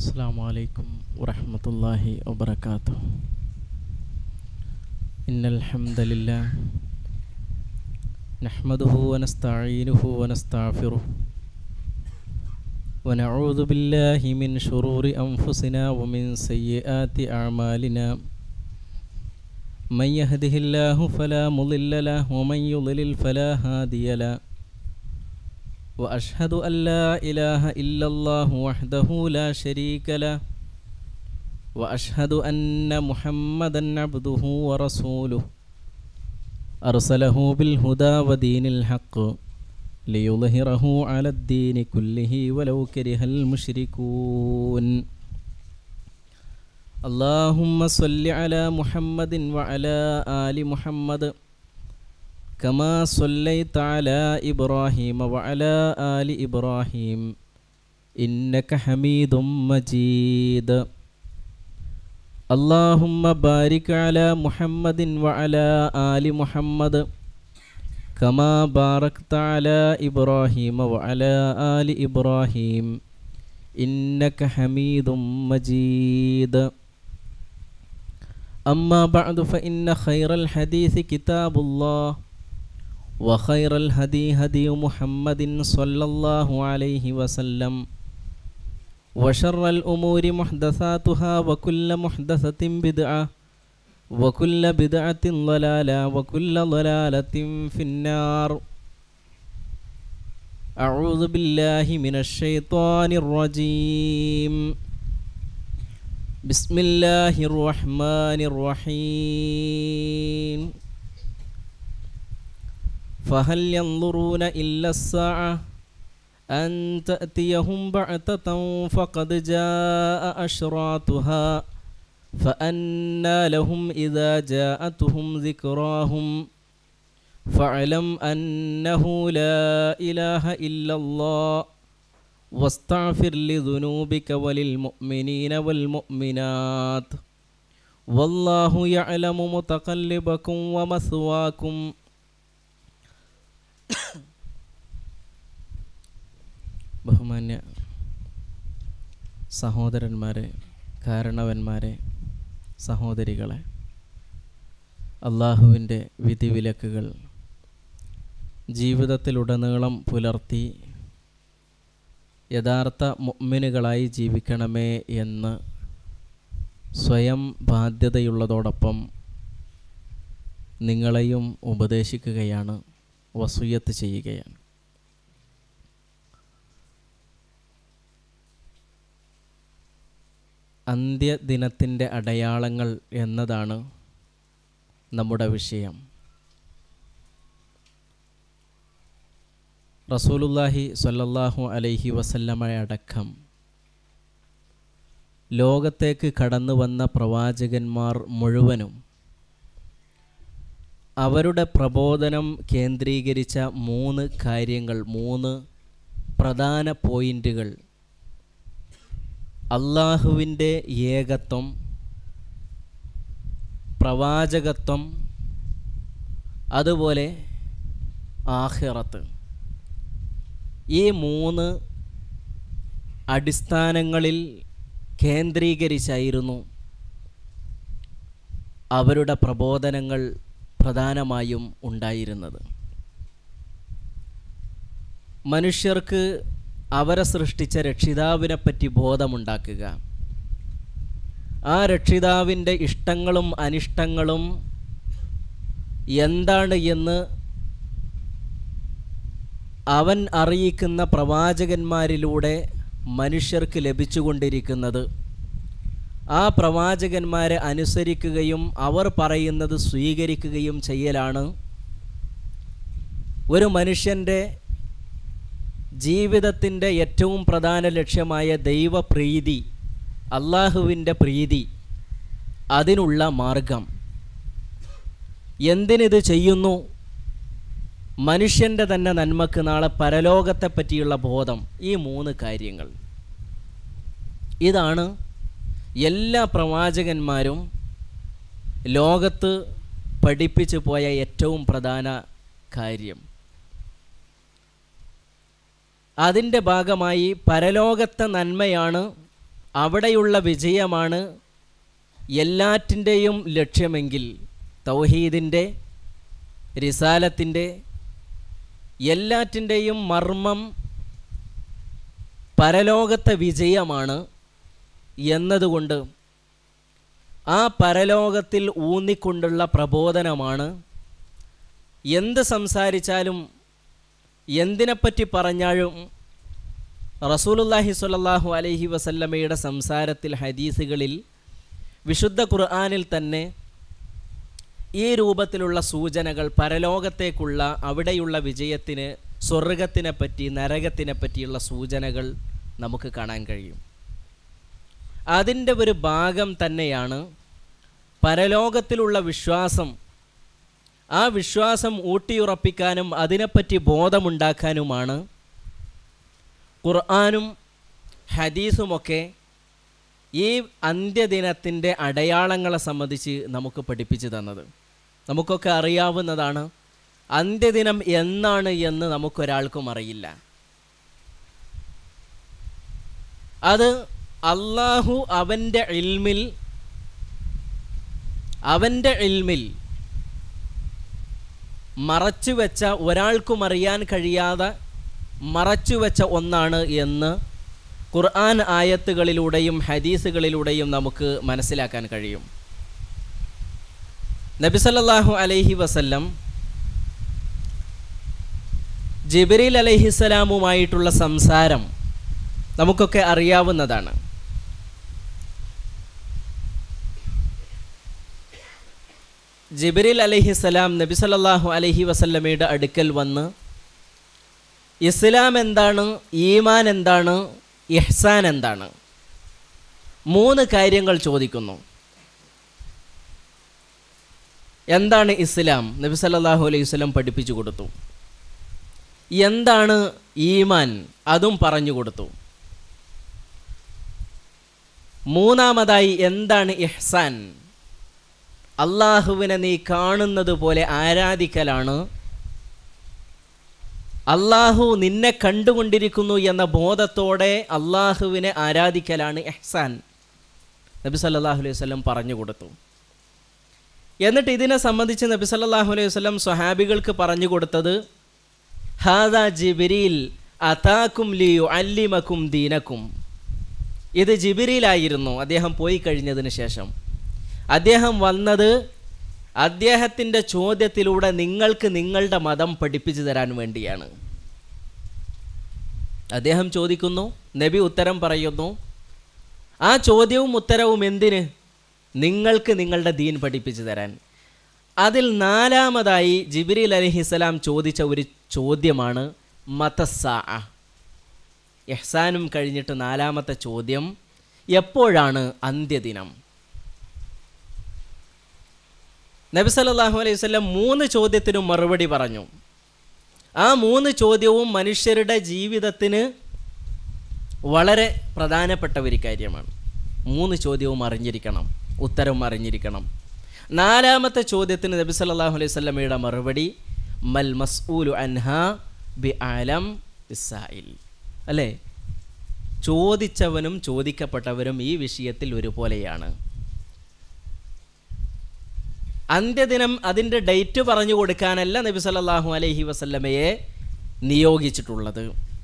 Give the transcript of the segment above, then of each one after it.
السلام عليكم ورحمة الله وبركاته إن الحمد لله نحمده ونستعينه ونستغفره ونعوذ بالله من شرور أنفسنا ومن سيئات أعمالنا من يهده الله فلا مضل له ومن يضلل فلا هادي له وأشهد أن لا إله إلا الله وحده لا شريك له وأشهد أن محمدا عبده ورسوله أرسله بالهدى ودين الحق ليظهره على الدين كله ولو كره المشركون اللهم صل على محمد وعلى آل محمد كما صليت على إبراهيم وعلى آل إبراهيم إنك حميد مجيد اللهم بارك على محمد وعلى آل محمد كما باركت على إبراهيم وعلى آل إبراهيم إنك حميد مجيد أما بعد فإن خير الحديث كتاب الله وخير الهدي هدي محمد صلى الله عليه وسلم وشر الأمور محدثاتها وكل محدثة بدعة وكل بدعة ضلالة وكل ضلالة في النار أعوذ بالله من الشيطان الرجيم بسم الله الرحمن الرحيم فهل ينظرون إلا الساعة أن تأتيهم بعتة فقد جاء أشراطها فأنى لهم إذا جاءتهم ذكراهم فاعلم أنه لا إله إلا الله واستغفر لذنوبك وللمؤمنين والمؤمنات والله يعلم متقلبكم ومثواكم ബഹുമാന്യ സഹോദരന്മാരെ കാരണവന്മാരെ സഹോദരികളെ അള്ളാഹുവിൻ്റെ വിധിവിലക്കുകൾ ജീവിതത്തിലുടനീളം പുലർത്തി യഥാർത്ഥ മുഅ്മിനുകളായി ജീവിക്കണമേ എന്ന് സ്വയം ബാധ്യതയുള്ളതോടൊപ്പം നിങ്ങളെയും ഉപദേശിക്കുകയാണ് വസൂയത്ത് ചെയ്യുകയാണ് അന്ത്യദിനത്തിൻ്റെ അടയാളങ്ങൾ എന്നതാണ് നമ്മുടെ വിഷയം റസൂലുല്ലാഹി സ്വല്ലല്ലാഹു അലൈഹി വസല്ലമയടക്കം ലോകത്തേക്ക് കടന്നു വന്ന പ്രവാചകന്മാർ മുഴുവനും അവരുടെ പ്രബോധനം കേന്ദ്രീകരിച്ച മൂന്ന് കാര്യങ്ങൾ മൂന്ന് പ്രധാന പോയിന്റുകൾ അള്ളാഹുവിൻ്റെ ഏകത്വം പ്രവാചകത്വം അതുപോലെ ആഹിറത്ത് ഈ മൂന്ന് അടിസ്ഥാനങ്ങളിൽ കേന്ദ്രീകരിച്ചായിരുന്നു അവരുടെ പ്രബോധനങ്ങൾ പ്രധാനമായും ഉണ്ടായിരുന്നത് മനുഷ്യർക്ക് അവരെ സൃഷ്ടിച്ച രക്ഷിതാവിനെപ്പറ്റി ബോധമുണ്ടാക്കുക ആ രക്ഷിതാവിൻ്റെ ഇഷ്ടങ്ങളും അനിഷ്ടങ്ങളും എന്താണ് എന്ന് അവൻ അറിയിക്കുന്ന പ്രവാചകന്മാരിലൂടെ മനുഷ്യർക്ക് ലഭിച്ചുകൊണ്ടിരിക്കുന്നത് ആ പ്രവാചകന്മാരെ അനുസരിക്കുകയും അവർ പറയുന്നത് സ്വീകരിക്കുകയും ചെയ്യലാണ് ഒരു മനുഷ്യൻ്റെ ജീവിതത്തിൻ്റെ ഏറ്റവും പ്രധാന ലക്ഷ്യമായ ദൈവപ്രീതി അള്ളാഹുവിൻ്റെ പ്രീതി അതിനുള്ള മാർഗം എന്തിനിത് ചെയ്യുന്നു മനുഷ്യൻ്റെ തന്നെ നന്മക്ക് നാളെ പരലോകത്തെ പറ്റിയുള്ള ബോധം ഈ മൂന്ന് കാര്യങ്ങൾ ഇതാണ് എല്ലാ പ്രവാചകന്മാരും ലോകത്ത് പഠിപ്പിച്ചു പോയ ഏറ്റവും പ്രധാന കാര്യം അതിൻ്റെ ഭാഗമായി പരലോകത്തെ നന്മയാണ് അവിടെയുള്ള വിജയമാണ് എല്ലാറ്റിൻ്റെയും ലക്ഷ്യമെങ്കിൽ തൗഹീദിൻ്റെ റിസാലത്തിൻ്റെ എല്ലാറ്റിൻ്റെയും മർമ്മം പരലോകത്തെ വിജയമാണ് എന്നതുകൊണ്ട് ആ പരലോകത്തിൽ ഊന്നിക്കൊണ്ടുള്ള പ്രബോധനമാണ് എന്ത് സംസാരിച്ചാലും എന്തിനെപ്പറ്റി പറഞ്ഞാലും റസൂലുല്ലാഹി സ്വല്ലല്ലാഹു അലൈഹി വസല്ലമയുടെ സംസാരത്തിൽ ഹദീസുകളിൽ വിശുദ്ധ ഖുർആനിൽ തന്നെ ഈ രൂപത്തിലുള്ള സൂചനകൾ പരലോകത്തേക്കുള്ള അവിടെയുള്ള വിജയത്തിന് സ്വർഗത്തിനെ പറ്റി നരകത്തിനെ പറ്റിയുള്ള സൂചനകൾ നമുക്ക് കാണാൻ കഴിയും അതിൻ്റെ ഒരു ഭാഗം തന്നെയാണ് പരലോകത്തിലുള്ള വിശ്വാസം ആ വിശ്വാസം ഊട്ടിയുറപ്പിക്കാനും അതിനെപ്പറ്റി ബോധമുണ്ടാക്കാനുമാണ് ഖുർആാനും ഹദീസുമൊക്കെ ഈ അന്ത്യദിനത്തിൻ്റെ അടയാളങ്ങളെ സംബന്ധിച്ച് നമുക്ക് പഠിപ്പിച്ചു തന്നത് നമുക്കൊക്കെ അറിയാവുന്നതാണ് അന്ത്യദിനം എന്നാണ് എന്ന് നമുക്കൊരാൾക്കും അറിയില്ല അത് അള്ളാഹു അവൻ്റെ ഇൽമിൽ അവൻ്റെ ഇൽമിൽ മറച്ചുവെച്ച ഒരാൾക്കും അറിയാൻ കഴിയാതെ മറച്ചുവെച്ച ഒന്നാണ് എന്ന് ഖുർആൻ ആയത്തുകളിലൂടെയും ഹദീസുകളിലൂടെയും നമുക്ക് മനസ്സിലാക്കാൻ കഴിയും നബിസല്ലാഹു അലൈഹി വസല്ലം ജിബരീൽ അലൈഹിസ്സലാമുമായിട്ടുള്ള സംസാരം നമുക്കൊക്കെ അറിയാവുന്നതാണ് ജിബരീൽ അലൈഹിസ്സലാം നബി സല്ലല്ലാഹു അലൈഹി വസല്ലമയുടെ അടുക്കൽ വന്ന് ഇസ്ലാം എന്താണ് ഈമാൻ എന്താണ് ഇഹ്സാൻ എന്താണ് മൂന്ന് കാര്യങ്ങൾ ചോദിക്കുന്നു എന്താണ് ഇസ്ലാം നബി സല്ലല്ലാഹു അലൈഹി വസല്ലം പഠിപ്പിച്ചു കൊടുത്തു എന്താണ് ഈമാൻ അതും പറഞ്ഞു കൊടുത്തു മൂന്നാമതായി എന്താണ് ഇഹ്സാൻ അള്ളാഹുവിനെ നീ കാണുന്നത് പോലെ ആരാധിക്കലാണ് അള്ളാഹു നിന്നെ കണ്ടുകൊണ്ടിരിക്കുന്നു എന്ന ബോധത്തോടെ അള്ളാഹുവിനെ ആരാധിക്കലാണ് എഹ്സാൻ നബി സല്ലല്ലാഹു അലൈഹി വസല്ലം പറഞ്ഞു കൊടുത്തു എന്നിട്ട് ഇതിനെ സംബന്ധിച്ച് നബി സല്ലല്ലാഹു അലൈഹി വസല്ലം സ്വഹാബികൾക്ക് പറഞ്ഞു കൊടുത്തത് ഹാദാ ജിബിരിൽ അതാക്കും ലിയു അല്ലിമക്കും ദീനക്കും ഇത് ജിബിരിയിലായിരുന്നു അദ്ദേഹം പോയി കഴിഞ്ഞതിന് ശേഷം അദ്ദേഹം വന്നത് അദ്ദേഹത്തിൻ്റെ ചോദ്യത്തിലൂടെ നിങ്ങൾക്ക് നിങ്ങളുടെ മതം പഠിപ്പിച്ചു തരാൻ വേണ്ടിയാണ് അദ്ദേഹം ചോദിക്കുന്നു നബി ഉത്തരം പറയുന്നു ആ ചോദ്യവും ഉത്തരവും എന്തിന് നിങ്ങൾക്ക് നിങ്ങളുടെ ദീൻ പഠിപ്പിച്ചു തരാൻ അതിൽ നാലാമതായി ജിബിരിൽ അലഹിസ്സലാം ചോദിച്ച ഒരു ചോദ്യമാണ് മതസ്സാ എഹ്സാനും കഴിഞ്ഞിട്ട് നാലാമത്തെ ചോദ്യം എപ്പോഴാണ് അന്ത്യദിനം നബി സല്ലല്ലാഹു അലൈഹി വസല്ലം മൂന്ന് ചോദ്യത്തിനും മറുപടി പറഞ്ഞു ആ മൂന്ന് ചോദ്യവും മനുഷ്യരുടെ ജീവിതത്തിന് വളരെ പ്രധാനപ്പെട്ട ഒരു കാര്യമാണ് മൂന്ന് ചോദ്യവും അറിഞ്ഞിരിക്കണം ഉത്തരവും അറിഞ്ഞിരിക്കണം നാലാമത്തെ ചോദ്യത്തിന് നബി സല്ലല്ലാഹു അലൈഹി വസല്ലമയുടെ മറുപടി മൽ മസ്ഊലു അൻഹ ബി ആലം ഇസ്സായിൽ അല്ലേ ചോദിച്ചവനും ചോദിക്കപ്പെട്ടവരും ഈ വിഷയത്തിൽ ഒരുപോലെയാണ് അന്ത്യദിനം അതിൻ്റെ ഡേറ്റ് പറഞ്ഞു കൊടുക്കാനല്ല നബി സല്ലല്ലാഹു അലൈഹി വസല്ലമയെ നിയോഗിച്ചിട്ടുള്ളത്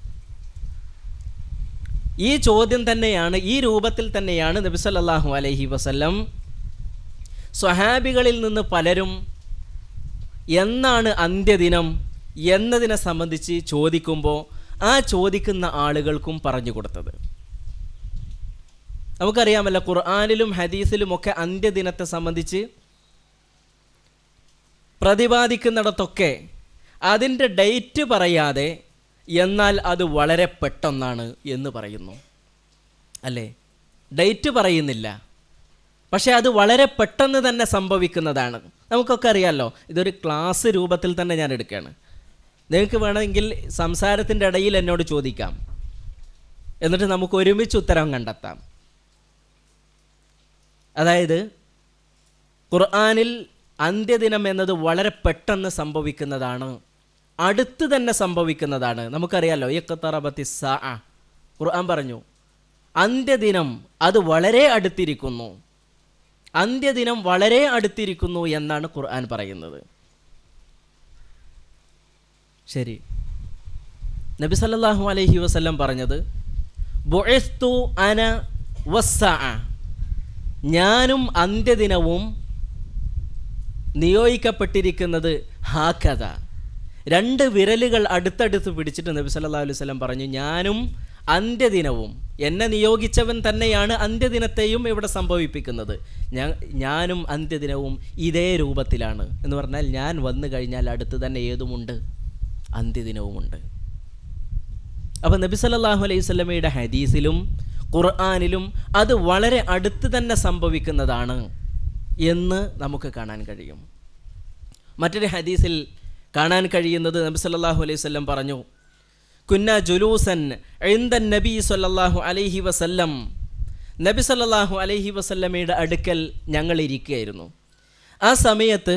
ഈ ചോദ്യം തന്നെയാണ് ഈ രൂപത്തിൽ തന്നെയാണ് നബി സല്ലല്ലാഹു അലൈഹി വസല്ലം സ്വഹാബികളിൽ നിന്ന് പലരും എന്നാണ് അന്ത്യദിനം എന്നതിനെ സംബന്ധിച്ച് ചോദിക്കുമ്പോൾ ആ ചോദിക്കുന്ന ആളുകൾക്കും പറഞ്ഞു കൊടുത്തത് നമുക്കറിയാമല്ലോ ഖുർആാനിലും ഹദീസിലും ഒക്കെ അന്ത്യദിനത്തെ സംബന്ധിച്ച് പ്രതിപാദിക്കുന്നിടത്തൊക്കെ അതിൻ്റെ ഡേറ്റ് പറയാതെ എന്നാൽ അത് വളരെ പെട്ടെന്നാണ് എന്ന് പറയുന്നു അല്ലേ ഡേറ്റ് പറയുന്നില്ല പക്ഷേ അത് വളരെ പെട്ടെന്ന് തന്നെ സംഭവിക്കുന്നതാണ് നമുക്കൊക്കെ അറിയാമല്ലോ ഇതൊരു ക്ലാസ് രൂപത്തിൽ തന്നെ ഞാൻ എടുക്കുകയാണ് നിങ്ങൾക്ക് വേണമെങ്കിൽ സംസാരത്തിൻ്റെ ഇടയിൽ എന്നോട് ചോദിക്കാം എന്നിട്ട് നമുക്ക് ഒരുമിച്ച് ഉത്തരം കണ്ടെത്താം അതായത് ഖുർആാനിൽ അന്ത്യദിനം എന്നത് വളരെ പെട്ടെന്ന് സംഭവിക്കുന്നതാണ് അടുത്ത് തന്നെ സംഭവിക്കുന്നതാണ് നമുക്കറിയാലോ ഇഖ്തറബത്തി സാ ഖുർആൻ പറഞ്ഞു അന്ത്യദിനം അത് വളരെ അടുത്തിരിക്കുന്നു അന്ത്യദിനം വളരെ അടുത്തിരിക്കുന്നു എന്നാണ് ഖുർആൻ പറയുന്നത് ശരി നബി സല്ലല്ലാഹു അലൈഹി വസല്ലം പറഞ്ഞത് ബുഇസ്തു അന വസ്സഅ ഞാനും അന്ത്യദിനവും നിയോഗിക്കപ്പെട്ടിരിക്കുന്നത് ഹാക്കഥ രണ്ട് വിരലുകൾ അടുത്തടുത്ത് പിടിച്ചിട്ട് നബി സല്ലല്ലാഹു അലൈഹി വസല്ലം പറഞ്ഞു ഞാനും അന്ത്യദിനവും എന്നെ നിയോഗിച്ചവൻ തന്നെയാണ് അന്ത്യദിനത്തെയും ഇവിടെ സംഭവിപ്പിക്കുന്നത് ഞാൻ ഞാനും അന്ത്യദിനവും ഇതേ രൂപത്തിലാണ് എന്ന് പറഞ്ഞാൽ ഞാൻ വന്നു കഴിഞ്ഞാൽ അടുത്ത് തന്നെ ഏതുമുണ്ട് അന്ത്യദിനവുമുണ്ട് അപ്പോൾ നബി സല്ലല്ലാഹു അലൈഹി വസല്ലമയുടെ ഹദീസിലും ഖുർആനിലും അത് വളരെ അടുത്ത് തന്നെ സംഭവിക്കുന്നതാണ് എന്ന് നമുക്ക് കാണാൻ കഴിയും മറ്റൊരു ഹദീസിൽ കാണാൻ കഴിയുന്നത് നബി സല്ലല്ലാഹു അലൈഹി വസല്ലം പറഞ്ഞു കുന്ന ജുലൂസൻ ഇന്ദൻ നബി സല്ലല്ലാഹു അലൈഹി വസല്ലം നബി സല്ലല്ലാഹു അലൈഹി വസല്ലമയുടെ അടുക്കൽ ഞങ്ങൾ ഇരിക്കുകയായിരുന്നു ആ സമയത്ത്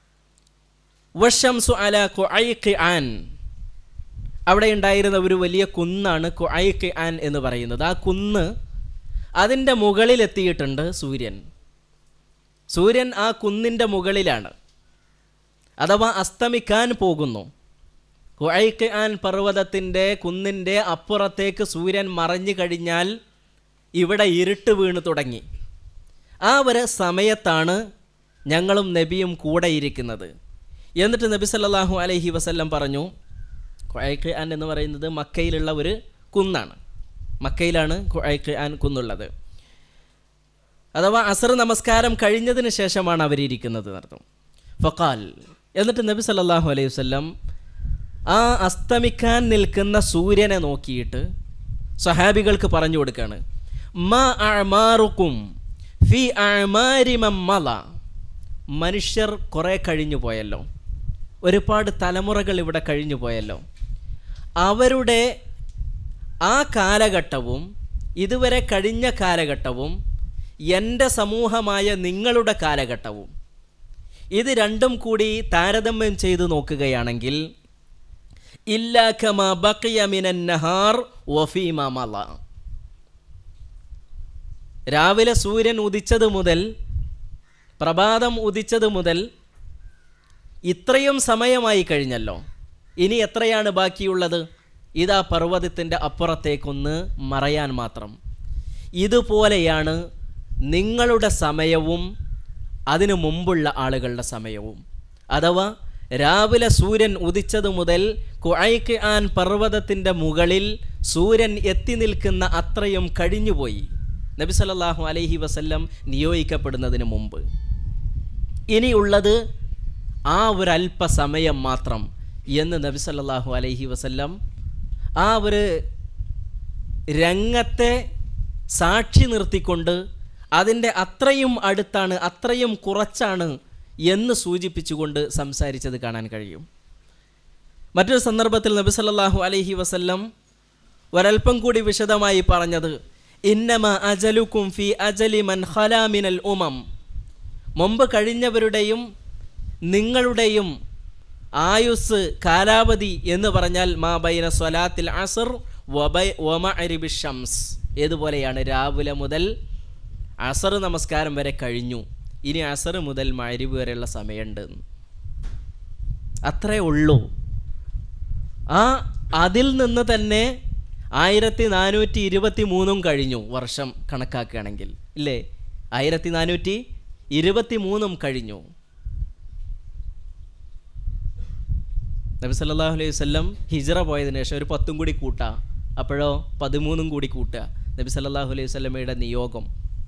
വഷംസു അല ഖുഐഖ് ആൻ അവിടെ ഉണ്ടായിരുന്ന ഒരു വലിയ കുന്നാണ് ഖുഐഖ് ആൻ എന്ന് പറയുന്നത് ആ കുന്ന് അതിൻ്റെ മുകളിലെത്തിയിട്ടുണ്ട് സൂര്യൻ സൂര്യൻ ആ കുന്നിൻ്റെ മുകളിലാണ് അഥവാ അസ്തമിക്കാൻ പോകുന്നു ഖുഐഖ് ആൻ പർവ്വതത്തിൻ്റെ കുന്നിൻ്റെ അപ്പുറത്തേക്ക് സൂര്യൻ മറഞ്ഞു കഴിഞ്ഞാൽ ഇവിടെ ഇരുട്ട് വീണ് തുടങ്ങി ആ ഒരു സമയത്താണ് ഞങ്ങളും നബിയും കൂടെ ഇരിക്കുന്നത് എന്നിട്ട് നബി സല്ലല്ലാഹു അലൈഹി വസല്ലം പറഞ്ഞു ഖുഐഖ് ആൻ എന്ന് പറയുന്നത് മക്കയിലുള്ള ഒരു കുന്നാണ് മക്കയിലാണ് ഖുഐഖ് ആൻ കുന്നുള്ളത് അഥവാ അസർ നമസ്കാരം കഴിഞ്ഞതിന് ശേഷമാണ് അവരിയ്ക്കുന്നത് നടത്തും ഫക്കാൽ എന്നിട്ട് നബി സല്ലല്ലാഹു അലൈഹി വസല്ലം ആ അസ്തമിക്കാൻ നിൽക്കുന്ന സൂര്യനെ നോക്കിയിട്ട് സഹാബികൾക്ക് പറഞ്ഞു കൊടുക്കുകയാണ് മാ അഅ്മാറുക്കും ഫി അഅ്മാരി മമ്മല മനുഷ്യർ കുറേ കഴിഞ്ഞു പോയല്ലോ ഒരുപാട് തലമുറകൾ ഇവിടെ കഴിഞ്ഞു പോയല്ലോ അവരുടെ ആ കാലഘട്ടവും ഇതുവരെ കഴിഞ്ഞ കാലഘട്ടവും എൻ്റെ സമൂഹമായ നിങ്ങളുടെ കാലഘട്ടവും ഇത് രണ്ടും കൂടി താരതമ്യം ചെയ്തു നോക്കുകയാണെങ്കിൽ ഇല്ലാഖമ ബക്കിയ മിനൻ നഹാർ വഫീമ മല രാവിലെ സൂര്യൻ ഉദിച്ചത് മുതൽ പ്രഭാതം ഉദിച്ചത് മുതൽ ഇത്രയും സമയമായി കഴിഞ്ഞല്ലോ ഇനി എത്രയാണ് ബാക്കിയുള്ളത് ഇതാ പർവ്വതത്തിൻ്റെ അപ്പുറത്തേക്കൊന്ന് മറയാൻ മാത്രം ഇതുപോലെയാണ് നിങ്ങളുടെ സമയവും അതിനു മുമ്പുള്ള ആളുകളുടെ സമയവും അഥവാ രാവിലെ സൂര്യൻ ഉദിച്ചതു മുതൽ കുഴയ്ക്ക് ആൻ പർവ്വതത്തിൻ്റെ മുകളിൽ സൂര്യൻ എത്തി നിൽക്കുന്ന അത്രയും കഴിഞ്ഞുപോയി നബി സല്ലല്ലാഹു അലൈഹി വസല്ലം നിയോഗിക്കപ്പെടുന്നതിന് മുമ്പ് ഇനിയുള്ളത് ആ ഒരല്പസമയം മാത്രം എന്ന് നബി സല്ലല്ലാഹു അലൈഹി വസല്ലം ആ ഒരു രംഗത്തെ സാക്ഷി നിർത്തിക്കൊണ്ട് അതിൻ്റെ അത്രയും അടുത്താണ് അത്രയും കുറച്ചാണ് എന്ന് സൂചിപ്പിച്ചുകൊണ്ട് സംസാരിച്ചത് കാണാൻ കഴിയും മറ്റൊരു സന്ദർഭത്തിൽ നബി സല്ലല്ലാഹു അലൈഹി വസല്ലം ഒരൽപ്പം കൂടി വിശദമായി പറഞ്ഞത് ഇന്നമ അജലുക്കും ഫി അജലി മൻ ഖലാമിനൽ ഉമം മുമ്പ് കഴിഞ്ഞവരുടെയും നിങ്ങളുടെയും ആയുസ് കാലാവധി എന്ന് പറഞ്ഞാൽ മാ ബൈന സ്വലാത്തിൽ അസർ വബൈ വമഅരിബി ഷംസ് ഏതുപോലെയാണ് രാവിലെ മുതൽ അസർ നമസ്കാരം വരെ കഴിഞ്ഞു ഇനി അസർ മുതൽ മഅരിബ് വരെയുള്ള സമയമുണ്ട് അത്രേ ഉള്ളൂ ആ അതിൽ നിന്ന് തന്നെ ആയിരത്തി നാനൂറ്റി ഇരുപത്തി മൂന്നും കഴിഞ്ഞു വർഷം കണക്കാക്കുകയാണെങ്കിൽ ഇല്ലേ ആയിരത്തി നാനൂറ്റി ഇരുപത്തി മൂന്നും കഴിഞ്ഞു നബി സല്ലല്ലാഹു അലൈഹി വസല്ലം ഹിജ്റ പോയതിനു ശേഷം ഒരു പത്തും കൂടി കൂട്ടുക അപ്പോഴോ പതിമൂന്നും കൂടി കൂട്ടുക നബി സല്ലല്ലാഹു അലൈഹി വസല്ലമയുടെ നിയോഗം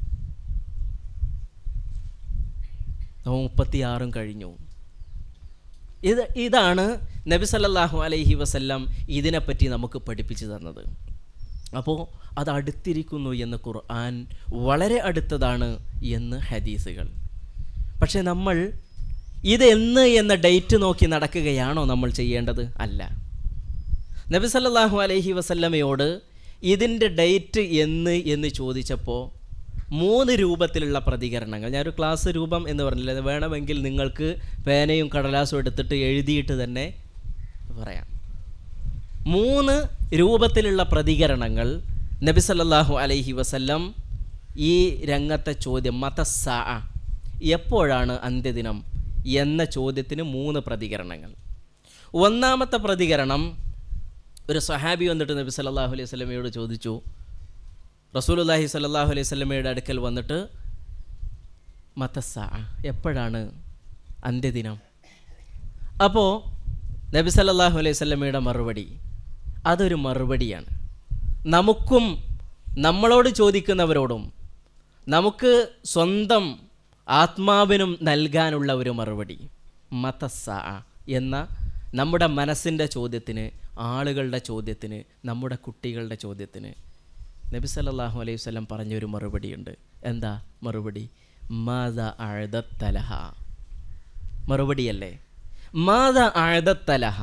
അപ്പോൾ മുപ്പത്തിയാറും കഴിഞ്ഞു ഇത് ഇതാണ് നബി സല്ലല്ലാഹു അലൈഹി വസല്ലം ഇതിനെപ്പറ്റി നമുക്ക് പഠിപ്പിച്ചു തന്നത് അപ്പോൾ അത് അടുത്തിരിക്കുന്നു എന്ന് ഖുർആൻ വളരെ അടുത്തതാണ് എന്ന് ഹദീസുകൾ പക്ഷേ നമ്മൾ ഇത് എന്ന് എന്ന ഡേറ്റ് നോക്കി നടക്കുകയാണോ നമ്മൾ ചെയ്യേണ്ടത് അല്ല നബി സല്ലല്ലാഹു അലൈഹി വസല്ലമയോട് ഇതിൻ്റെ ഡേറ്റ് എന്ന് എന്ന് ചോദിച്ചപ്പോൾ മൂന്ന് രൂപത്തിലുള്ള പ്രതികരണങ്ങൾ ഞാനൊരു ക്ലാസ് രൂപം എന്ന് പറഞ്ഞില്ല വേണമെങ്കിൽ നിങ്ങൾക്ക് പേനയും കടലാസും എടുത്തിട്ട് എഴുതിയിട്ട് തന്നെ പറയാം മൂന്ന് രൂപത്തിലുള്ള പ്രതികരണങ്ങൾ നബി സല്ലല്ലാഹു അലൈഹി വസല്ലം ഈ രംഗത്തെ ചോദ്യം മതസ്സാ എപ്പോഴാണ് അന്ത്യദിനം എന്ന ചോദ്യത്തിന് മൂന്ന് പ്രതികരണങ്ങൾ ഒന്നാമത്തെ പ്രതികരണം ഒരു സഹാബി വന്നിട്ട് നബി സല്ലല്ലാഹു അലൈഹി വസല്ലമയോട് ചോദിച്ചു റസൂലുള്ളാഹി സല്ലല്ലാഹു അലൈഹി വസല്ലമയുടെ അടുക്കൽ വന്നിട്ട് മതസ്സാ എപ്പോഴാണ് അന്ത്യദിനം അപ്പോൾ നബി സല്ലല്ലാഹു അലൈഹി വസല്ലമയുടെ മറുപടി അതൊരു മറുപടിയാണ് നമുക്കും നമ്മളോട് ചോദിക്കുന്നവരോടും നമുക്ക് സ്വന്തം ആത്മാവിനും നൽകാനുള്ള ഒരു മറുപടി മതസ്സ എന്ന നമ്മുടെ മനസ്സിൻ്റെ ചോദ്യത്തിന് ആളുകളുടെ ചോദ്യത്തിന് നമ്മുടെ കുട്ടികളുടെ ചോദ്യത്തിന് നബി സല്ലല്ലാഹു അലൈഹി വസല്ലം പറഞ്ഞൊരു മറുപടിയുണ്ട് എന്താ മറുപടി മാത അഴുതത്തലഹ മറുപടിയല്ലേ മാത അഴുതത്തലഹ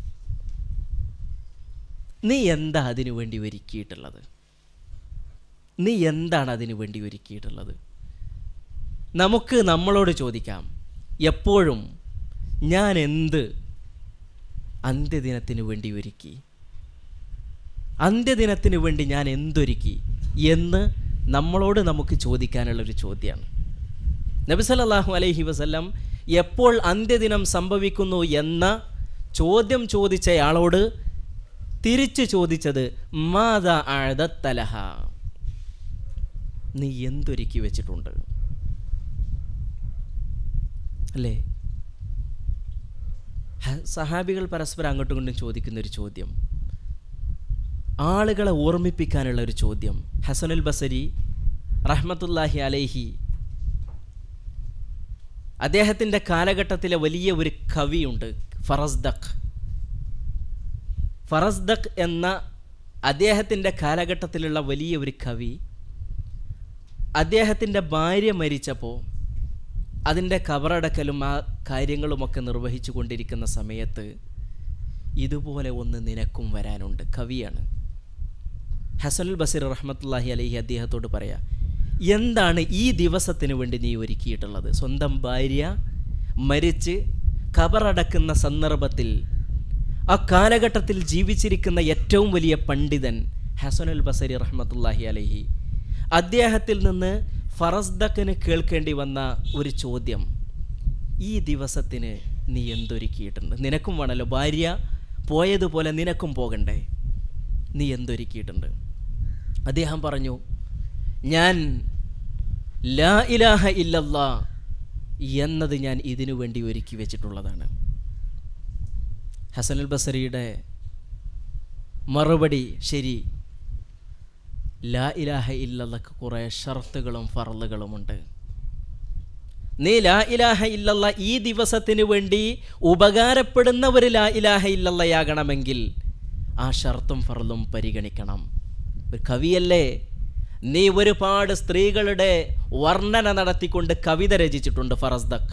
നീ എന്താ അതിനു വേണ്ടി ഒരുക്കിയിട്ടുള്ളത് നീ എന്താണ് അതിനു വേണ്ടി ഒരുക്കിയിട്ടുള്ളത് നമുക്ക് നമ്മളോട് ചോദിക്കാം എപ്പോഴും ഞാൻ എന്ത് അന്ത്യദിനത്തിന് വേണ്ടി ഒരുക്കി അന്ത്യദിനത്തിന് വേണ്ടി ഞാൻ എന്തൊരുക്കി എന്ന് നമ്മളോട് നമുക്ക് ചോദിക്കാനുള്ളൊരു ചോദ്യമാണ് നബി സല്ലല്ലാഹു അലൈഹി വസല്ലം എപ്പോൾ അന്ത്യദിനം സംഭവിക്കുന്നു എന്ന ചോദ്യം ചോദിച്ചയാളോട് തിരിച്ചു ചോദിച്ചത് മാത അഴതത്തലഹ നീ എന്തൊരുക്കി വെച്ചിട്ടുണ്ട് അല്ലേ ഹ- സഹാബികൾ പരസ്പരം അങ്ങോട്ടും ഇങ്ങോട്ടും ചോദിക്കുന്ന ഒരു ചോദ്യം ആളുകളെ ഓർമ്മിപ്പിക്കാനുള്ള ഒരു ചോദ്യം ഹസനുൽ ബസരി റഹ്മത്തുല്ലാഹി അലൈഹി അദ്ദേഹത്തിൻ്റെ കാലഘട്ടത്തിലെ വലിയ ഒരു കവിയുണ്ട് ഫറസ്ദഖ് ഫറസ്ദഖ് എന്ന അദ്ദേഹത്തിൻ്റെ കാലഘട്ടത്തിലുള്ള വലിയ ഒരു കവി അദ്ദേഹത്തിൻ്റെ ഭാര്യ മരിച്ചപ്പോൾ അതിൻ്റെ കബറടക്കലും ആ കാര്യങ്ങളുമൊക്കെ നിർവഹിച്ചു കൊണ്ടിരിക്കുന്ന സമയത്ത് ഇതുപോലെ ഒന്ന് നിനക്കും വരാനുണ്ട് കവിയാണ് ഹസനുൽ ബസീർ റഹ്മത്തുല്ലാഹി അലഹി അദ്ദേഹത്തോട് പറയാ എന്താണ് ഈ ദിവസത്തിന് വേണ്ടി നീ ഒരുക്കിയിട്ടുള്ളത് സ്വന്തം ഭാര്യ മരിച്ച് കബറടക്കുന്ന സന്ദർഭത്തിൽ ആ കാലഘട്ടത്തിൽ ജീവിച്ചിരിക്കുന്ന ഏറ്റവും വലിയ പണ്ഡിതൻ ഹസനുൽ ബസരി റഹ്മത്തുല്ലാഹി അലഹി അദ്ദേഹത്തിൽ നിന്ന് ഫറസ്ദക്കിന് കേൾക്കേണ്ടി വന്ന ഒരു ചോദ്യം ഈ ദിവസത്തിന് നീ എന്തൊരുക്കിയിട്ടുണ്ട് നിനക്കും വേണമല്ലോ ഭാര്യ പോയതുപോലെ നിനക്കും പോകണ്ടേ നീ എന്തൊരുക്കിയിട്ടുണ്ട് അദ്ദേഹം പറഞ്ഞു ഞാൻ ലാ ഇലാഹ ഇല്ലല്ലാ എന്നത് ഞാൻ ഇതിനു വേണ്ടി ഒരുക്കി വെച്ചിട്ടുള്ളതാണ് ഹസനുൽ ബസരിയുടെ മറുപടി ശരി ലാ ഇലാഹ ഇല്ലല്ലക്ക് കുറേ ഷർത്തുകളും ഫറലുകളുമുണ്ട് നീ ലാ ഇലാഹ ഇല്ലല്ല ഈ ദിവസത്തിന് വേണ്ടി ഉപകാരപ്പെടുന്ന ഒരു ലാ ഇലാഹ ഇല്ലല്ലയാകണമെങ്കിൽ ആ ഷർത്തും ഫറലും പരിഗണിക്കണം ഒരു കവിയല്ലേ നീ ഒരുപാട് സ്ത്രീകളുടെ വർണ്ണന നടത്തിക്കൊണ്ട് കവിത രചിച്ചിട്ടുണ്ട് ഫറസ്ദഖ്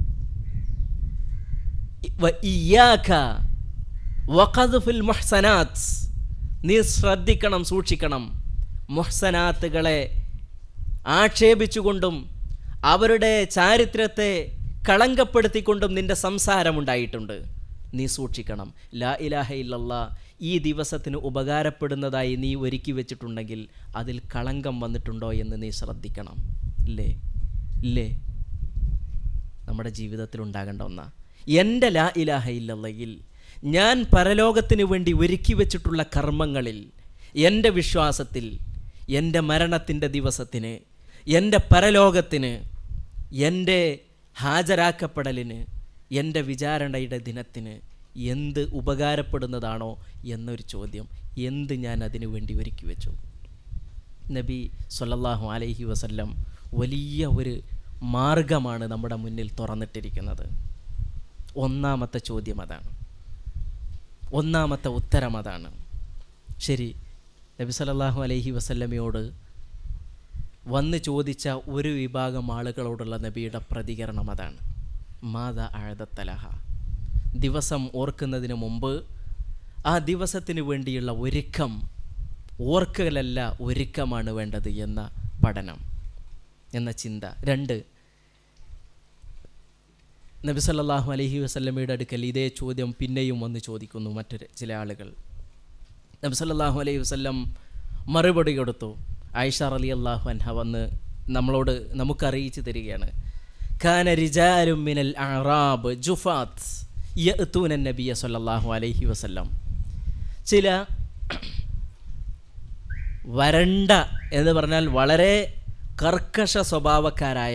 വ ഇയ്യാക വഖദ്ഫുൽ മുഹ്സനാത്ത് നീ ശ്രദ്ധിക്കണം സൂക്ഷിക്കണം മുഹ്സനാത്തുകളെ ആക്ഷേപിച്ചുകൊണ്ടും അവരുടെ ചാരിത്രത്തെ കളങ്കപ്പെടുത്തിക്കൊണ്ടും നിന്റെ സംസാരമുണ്ടായിട്ടുണ്ട് നീ സൂക്ഷിക്കണം ലാ ഇലാഹ ഇല്ലല്ലാ ഈ ദിവസത്തിന് ഉപകാരപ്പെടുന്നതായി നീ ഒരുക്കി വെച്ചിട്ടുണ്ടെങ്കിൽ അതിൽ കളങ്കം വന്നിട്ടുണ്ടോ എന്ന് നീ ശ്രദ്ധിക്കണം ഇല്ലേ ഇല്ലേ നമ്മുടെ ജീവിതത്തിൽ ഉണ്ടാകേണ്ട ഒന്നാ എൻ്റെ ലാ ഇലാഹ ഇല്ലല്ലയിൽ ഞാൻ പരലോകത്തിന് വേണ്ടി ഒരുക്കി വെച്ചിട്ടുള്ള കർമ്മങ്ങളിൽ എൻ്റെ വിശ്വാസത്തിൽ എൻ്റെ മരണത്തിൻ്റെ ദിവസത്തിന് എൻ്റെ പരലോകത്തിന് എൻ്റെ ഹാജരാക്കപ്പെടലിന് എൻ്റെ വിചാരണയുടെ ദിനത്തിന് എന്ത് ഉപകാരപ്പെടുന്നതാണോ എന്നൊരു ചോദ്യം എന്ത് ഞാൻ അതിനു വേണ്ടി ഒരുക്കി വെച്ചു നബി സല്ലല്ലാഹു അലൈഹി വസല്ലം വലിയ ഒരു മാർഗമാണ് നമ്മുടെ മുന്നിൽ തുറന്നിട്ടിരിക്കുന്നത് ഒന്നാമത്തെ ചോദ്യം അതാണ് ഒന്നാമത്തെ ഉത്തരം അതാണ് ശരി നബി സല്ലല്ലാഹു അലൈഹി വസല്ലമയോട് വന്ന് ചോദിച്ച ഒരു വിഭാഗം ആളുകളോടുള്ള നബിയുടെ പ്രതികരണം അതാണ് മാത അഴതത്തലഹ ദിവസം ഓർക്കുന്നതിന് മുമ്പ് ആ ദിവസത്തിന് വേണ്ടിയുള്ള ഒരുക്കം ഓർക്കലല്ല ഒരുക്കമാണ് വേണ്ടത് എന്ന പഠനം എന്ന ചിന്ത രണ്ട് നബി സല്ലല്ലാഹു അലൈഹി വസല്ലമയുടെ അടുക്കൽ ഇതേ ചോദ്യം പിന്നെയും വന്ന് ചോദിക്കുന്നു മറ്റൊരു ചില ആളുകൾ നബി സല്ലല്ലാഹു അലൈഹി വസല്ലം മറുപടി കൊടുത്തു ആയിഷ അലി അള്ളാഹു അൻഹ വന്ന് നമ്മളോട് നമുക്കറിയിച്ചു തരികയാണ് ഖാന റിജാലും മിനൽ അറാബ് ജുഫാത്ത് യഅ്തൂന നബിയ സല്ലല്ലാഹു അലൈഹി വസല്ലം ചില വരണ്ട എന്ന് പറഞ്ഞാൽ വളരെ കർക്കശ സ്വഭാവക്കാരായ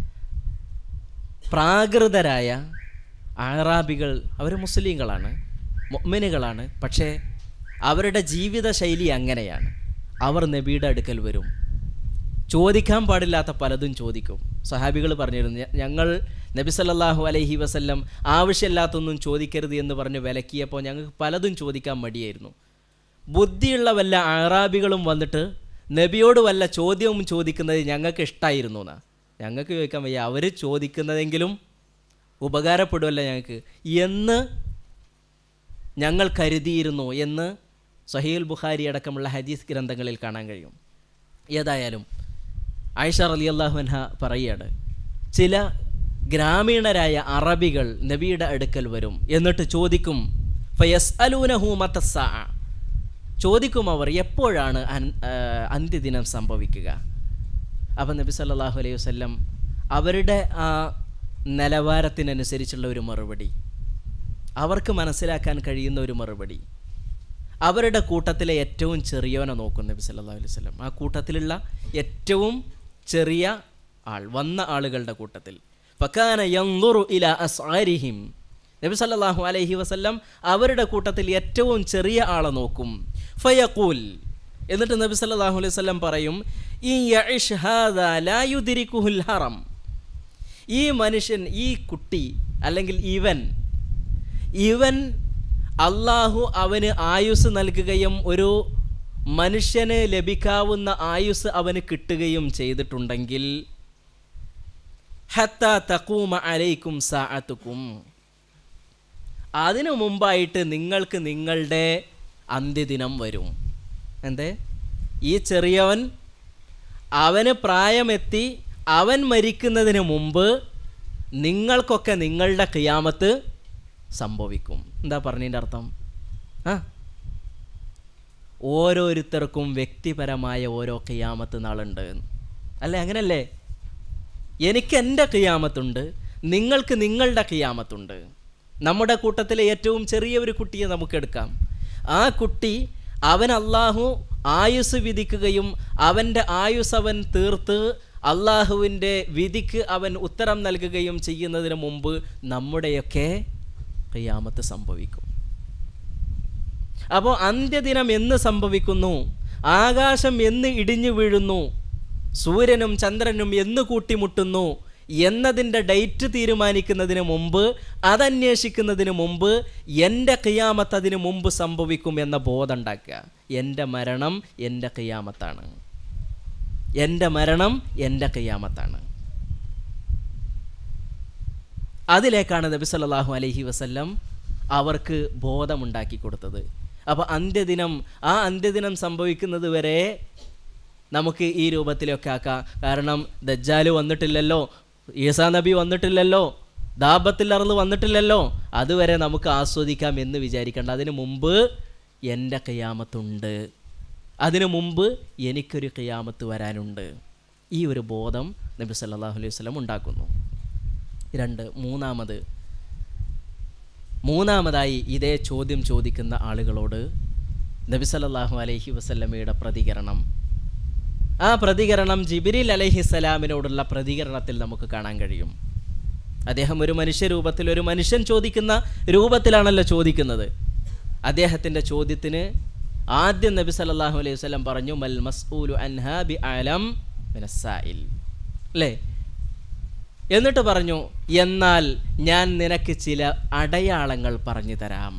പ്രാകൃതരായ ആറാബികൾ അവർ മുസ്ലിങ്ങളാണ് മൊമിനുകളാണ് പക്ഷേ അവരുടെ ജീവിത ശൈലി അങ്ങനെയാണ് അവർ നബിയുടെ അടുക്കൽ വരും ചോദിക്കാൻ പാടില്ലാത്ത പലതും ചോദിക്കും സഹാബികൾ പറഞ്ഞിരുന്നു "ഞ- ഞങ്ങൾ നബി സല്ലല്ലാഹു അലൈഹി വസല്ലം ആവശ്യമില്ലാത്തൊന്നും ചോദിക്കരുത് എന്ന് പറഞ്ഞ് വിലക്കിയപ്പോൾ ഞങ്ങൾക്ക് പലതും ചോദിക്കാൻ മടിയായിരുന്നു ബുദ്ധിയുള്ള വല്ല ആറാബികളും വന്നിട്ട് നബിയോട് വല്ല ചോദ്യവും ചോദിക്കുന്നത് ഞങ്ങൾക്ക് ഇഷ്ടമായിരുന്നു എന്നാ ഞങ്ങൾക്ക് ചോദിക്കാൻ വയ്യ അവർ ചോദിക്കുന്നതെങ്കിലും ഉപകാരപ്പെടുമല്ലോ ഞങ്ങൾക്ക് എന്ന് ഞങ്ങൾ കരുതിയിരുന്നു എന്ന് സഹീൽ ബുഖാരി അടക്കമുള്ള ഹദീസ് ഗ്രന്ഥങ്ങളിൽ കാണാൻ കഴിയും ഏതായാലും ആയിഷ റലി അൻഹ പറയുകയാണ് ചില ഗ്രാമീണരായ അറബികൾ നബിയുടെ അടുക്കൽ വരും എന്നിട്ട് ചോദിക്കും ഫയസ് അലൂനഹു മത്തസ്സാ ചോദിക്കും അവർ എപ്പോഴാണ് അൻ- ആ, അന്ത്യദിനം സംഭവിക്കുക അപ്പം നബി സല്ലല്ലാഹു അലൈഹി വസല്ലം അവരുടെ ആ നിലവാരത്തിനനുസരിച്ചുള്ള ഒരു മറുപടി അവർക്ക് മനസ്സിലാക്കാൻ കഴിയുന്ന ഒരു മറുപടി അവരുടെ കൂട്ടത്തിലെ ഏറ്റവും ചെറിയവനെ നോക്കും നബി സല്ലല്ലാഹു അലൈഹി വസല്ലം ആ കൂട്ടത്തിലുള്ള ഏറ്റവും ചെറിയ ആൾ വന്ന ആളുകളുടെ കൂട്ടത്തിൽ ഫക്കാന യൻദുറു ഇല അസ്ആരിഹിം നബി സല്ലല്ലാഹു അലൈഹി വസല്ലം അവരുടെ കൂട്ടത്തിൽ ഏറ്റവും ചെറിയ ആളെ നോക്കും ഫയഖൂൽ എന്നിട്ട് നബി സല്ലല്ലാഹു അലൈഹി വസല്ലം പറയും ഈ യഇഷ് ഹാദാ ലാ യുദ്രിക്കുഹുൽ ഹറം ഈ മനുഷ്യൻ ഈ കുട്ടി അല്ലെങ്കിൽ ഇവൻ ഇവൻ അള്ളാഹു അവന് ആയുസ് നൽകുകയും ഒരു മനുഷ്യന് ലഭിക്കാവുന്ന ആയുസ് അവന് കിട്ടുകയും ചെയ്തിട്ടുണ്ടെങ്കിൽ ഹത്ത തക്കൂമ അലൈക്കും സാഅത്തുക്കും അതിനു മുമ്പായിട്ട് നിങ്ങൾക്ക് നിങ്ങളുടെ അന്ത്യദിനം വരും എന്തേ ഈ ചെറിയവൻ അവന് പ്രായമെത്തി അവൻ മരിക്കുന്നതിന് മുമ്പ് നിങ്ങൾക്കൊക്കെ നിങ്ങളുടെ ഖിയാമത്ത് സംഭവിക്കും എന്താ പറഞ്ഞതിൻ്റെ അർത്ഥം ആ ഓരോരുത്തർക്കും വ്യക്തിപരമായ ഓരോ ഖിയാമത്ത് നാളുണ്ട് അല്ലേ അങ്ങനല്ലേ എനിക്ക് എൻ്റെ ഖിയാമത്തുണ്ട് നിങ്ങൾക്ക് നിങ്ങളുടെ ഖിയാമത്തുണ്ട് നമ്മുടെ കൂട്ടത്തിലെ ഏറ്റവും ചെറിയ ഒരു കുട്ടിയെ നമുക്കെടുക്കാം ആ കുട്ടി അവൻ അള്ളാഹു ആയുസ് വിധിക്കുകയും അവൻ്റെ ആയുസ് അവൻ തീർത്ത് അള്ളാഹുവിൻ്റെ വിധിക്ക് അവൻ ഉത്തരം നൽകുകയും ചെയ്യുന്നതിന് മുമ്പ് നമ്മുടെയൊക്കെ ഖിയാമത്ത് സംഭവിക്കും അപ്പോൾ അന്ത്യദിനം എന്ന് സംഭവിക്കുന്നു ആകാശം എന്ന് ഇടിഞ്ഞു വീഴുന്നു സൂര്യനും ചന്ദ്രനും എന്ന് കൂട്ടിമുട്ടുന്നു എന്നതിൻ്റെ ഡേറ്റ് തീരുമാനിക്കുന്നതിന് മുമ്പ് അതന്വേഷിക്കുന്നതിന് മുമ്പ് എൻ്റെ ഖിയാമത്ത് അതിന് മുമ്പ് സംഭവിക്കും എന്ന ബോധം ഉണ്ടാക്കുക എൻ്റെ മരണം എൻ്റെ ഖിയാമത്താണ് എൻ്റെ മരണം എൻ്റെ ഖിയാമത്താണ് അതിലേക്കാണ് നബി സല്ലല്ലാഹു അലൈഹി വസല്ലം അവർക്ക് ബോധമുണ്ടാക്കി കൊടുത്തത് അപ്പോൾ അന്ത്യദിനം ആ അന്ത്യദിനം സംഭവിക്കുന്നത് വരെ നമുക്ക് ഈ രൂപത്തിലൊക്കെ ആക്കാം കാരണം ദജ്ജാല് വന്നിട്ടില്ലല്ലോ ഈസാ നബി വന്നിട്ടില്ലല്ലോ ദാബത്തിൽ അറന്ന് വന്നിട്ടില്ലല്ലോ അതുവരെ നമുക്ക് ആസ്വദിക്കാം എന്ന് വിചാരിക്കേണ്ട അതിനു മുമ്പ് എൻ്റെ കയ്യാമത്തുണ്ട് അതിനു മുമ്പ് എനിക്കൊരു കയ്യാമത്ത് വരാനുണ്ട് ഈ ഒരു ബോധം നബി സല്ലല്ലാഹു അലൈഹി വസല്ലം ഉണ്ടാക്കുന്നു രണ്ട് മൂന്നാമത് മൂന്നാമതായി ഇതേ ചോദ്യം ചോദിക്കുന്ന ആളുകളോട് നബി സല്ലല്ലാഹു അലൈഹി വസല്ലമയുടെ പ്രതികരണം ആ പ്രതികരണം ജിബിരിൽ അലൈഹിസ്സലാമിനോടുള്ള പ്രതികരണത്തിൽ നമുക്ക് കാണാൻ കഴിയും അദ്ദേഹം ഒരു മനുഷ്യരൂപത്തിൽ ഒരു മനുഷ്യൻ ചോദിക്കുന്ന രൂപത്തിലാണല്ലോ ചോദിക്കുന്നത് അദ്ദേഹത്തിൻ്റെ ചോദ്യത്തിന് ആദ്യം നബി സല്ലല്ലാഹു അലൈഹി വസല്ലം പറഞ്ഞു മൽ മസ്ഊലു അൻഹാ ബി അലം മിനസ്സായിൽ അല്ലേ എന്നിട്ട് പറഞ്ഞു എന്നാൽ ഞാൻ നിനക്ക് ചില അടയാളങ്ങൾ പറഞ്ഞു തരാം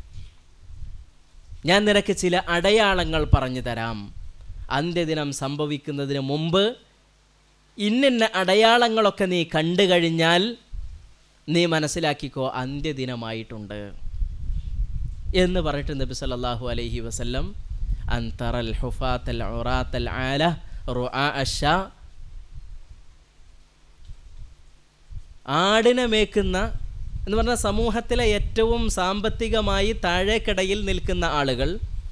ഞാൻ നിനക്ക് ചില അടയാളങ്ങൾ പറഞ്ഞു തരാം അന്ത്യദിനം സംഭവിക്കുന്നതിന് മുമ്പ് ഇന്നിന്ന അടയാളങ്ങളൊക്കെ നീ കണ്ടു കഴിഞ്ഞാൽ നീ മനസ്സിലാക്കിക്കോ അന്ത്യദിനമായിട്ടുണ്ട് എന്ന് പറഞ്ഞിട്ട് നബി സല്ലല്ലാഹു അലൈഹി വസല്ലം അന്തറൽ ഹുഫാത്തൽ ഉറാത്തൽ ആല റുആ അഷ ആടിനെ മേക്കുന്ന എന്ന് പറഞ്ഞാൽ സമൂഹത്തിലെ ഏറ്റവും സാമ്പത്തികമായി താഴേക്കിടയിൽ നിൽക്കുന്ന ആളുകൾ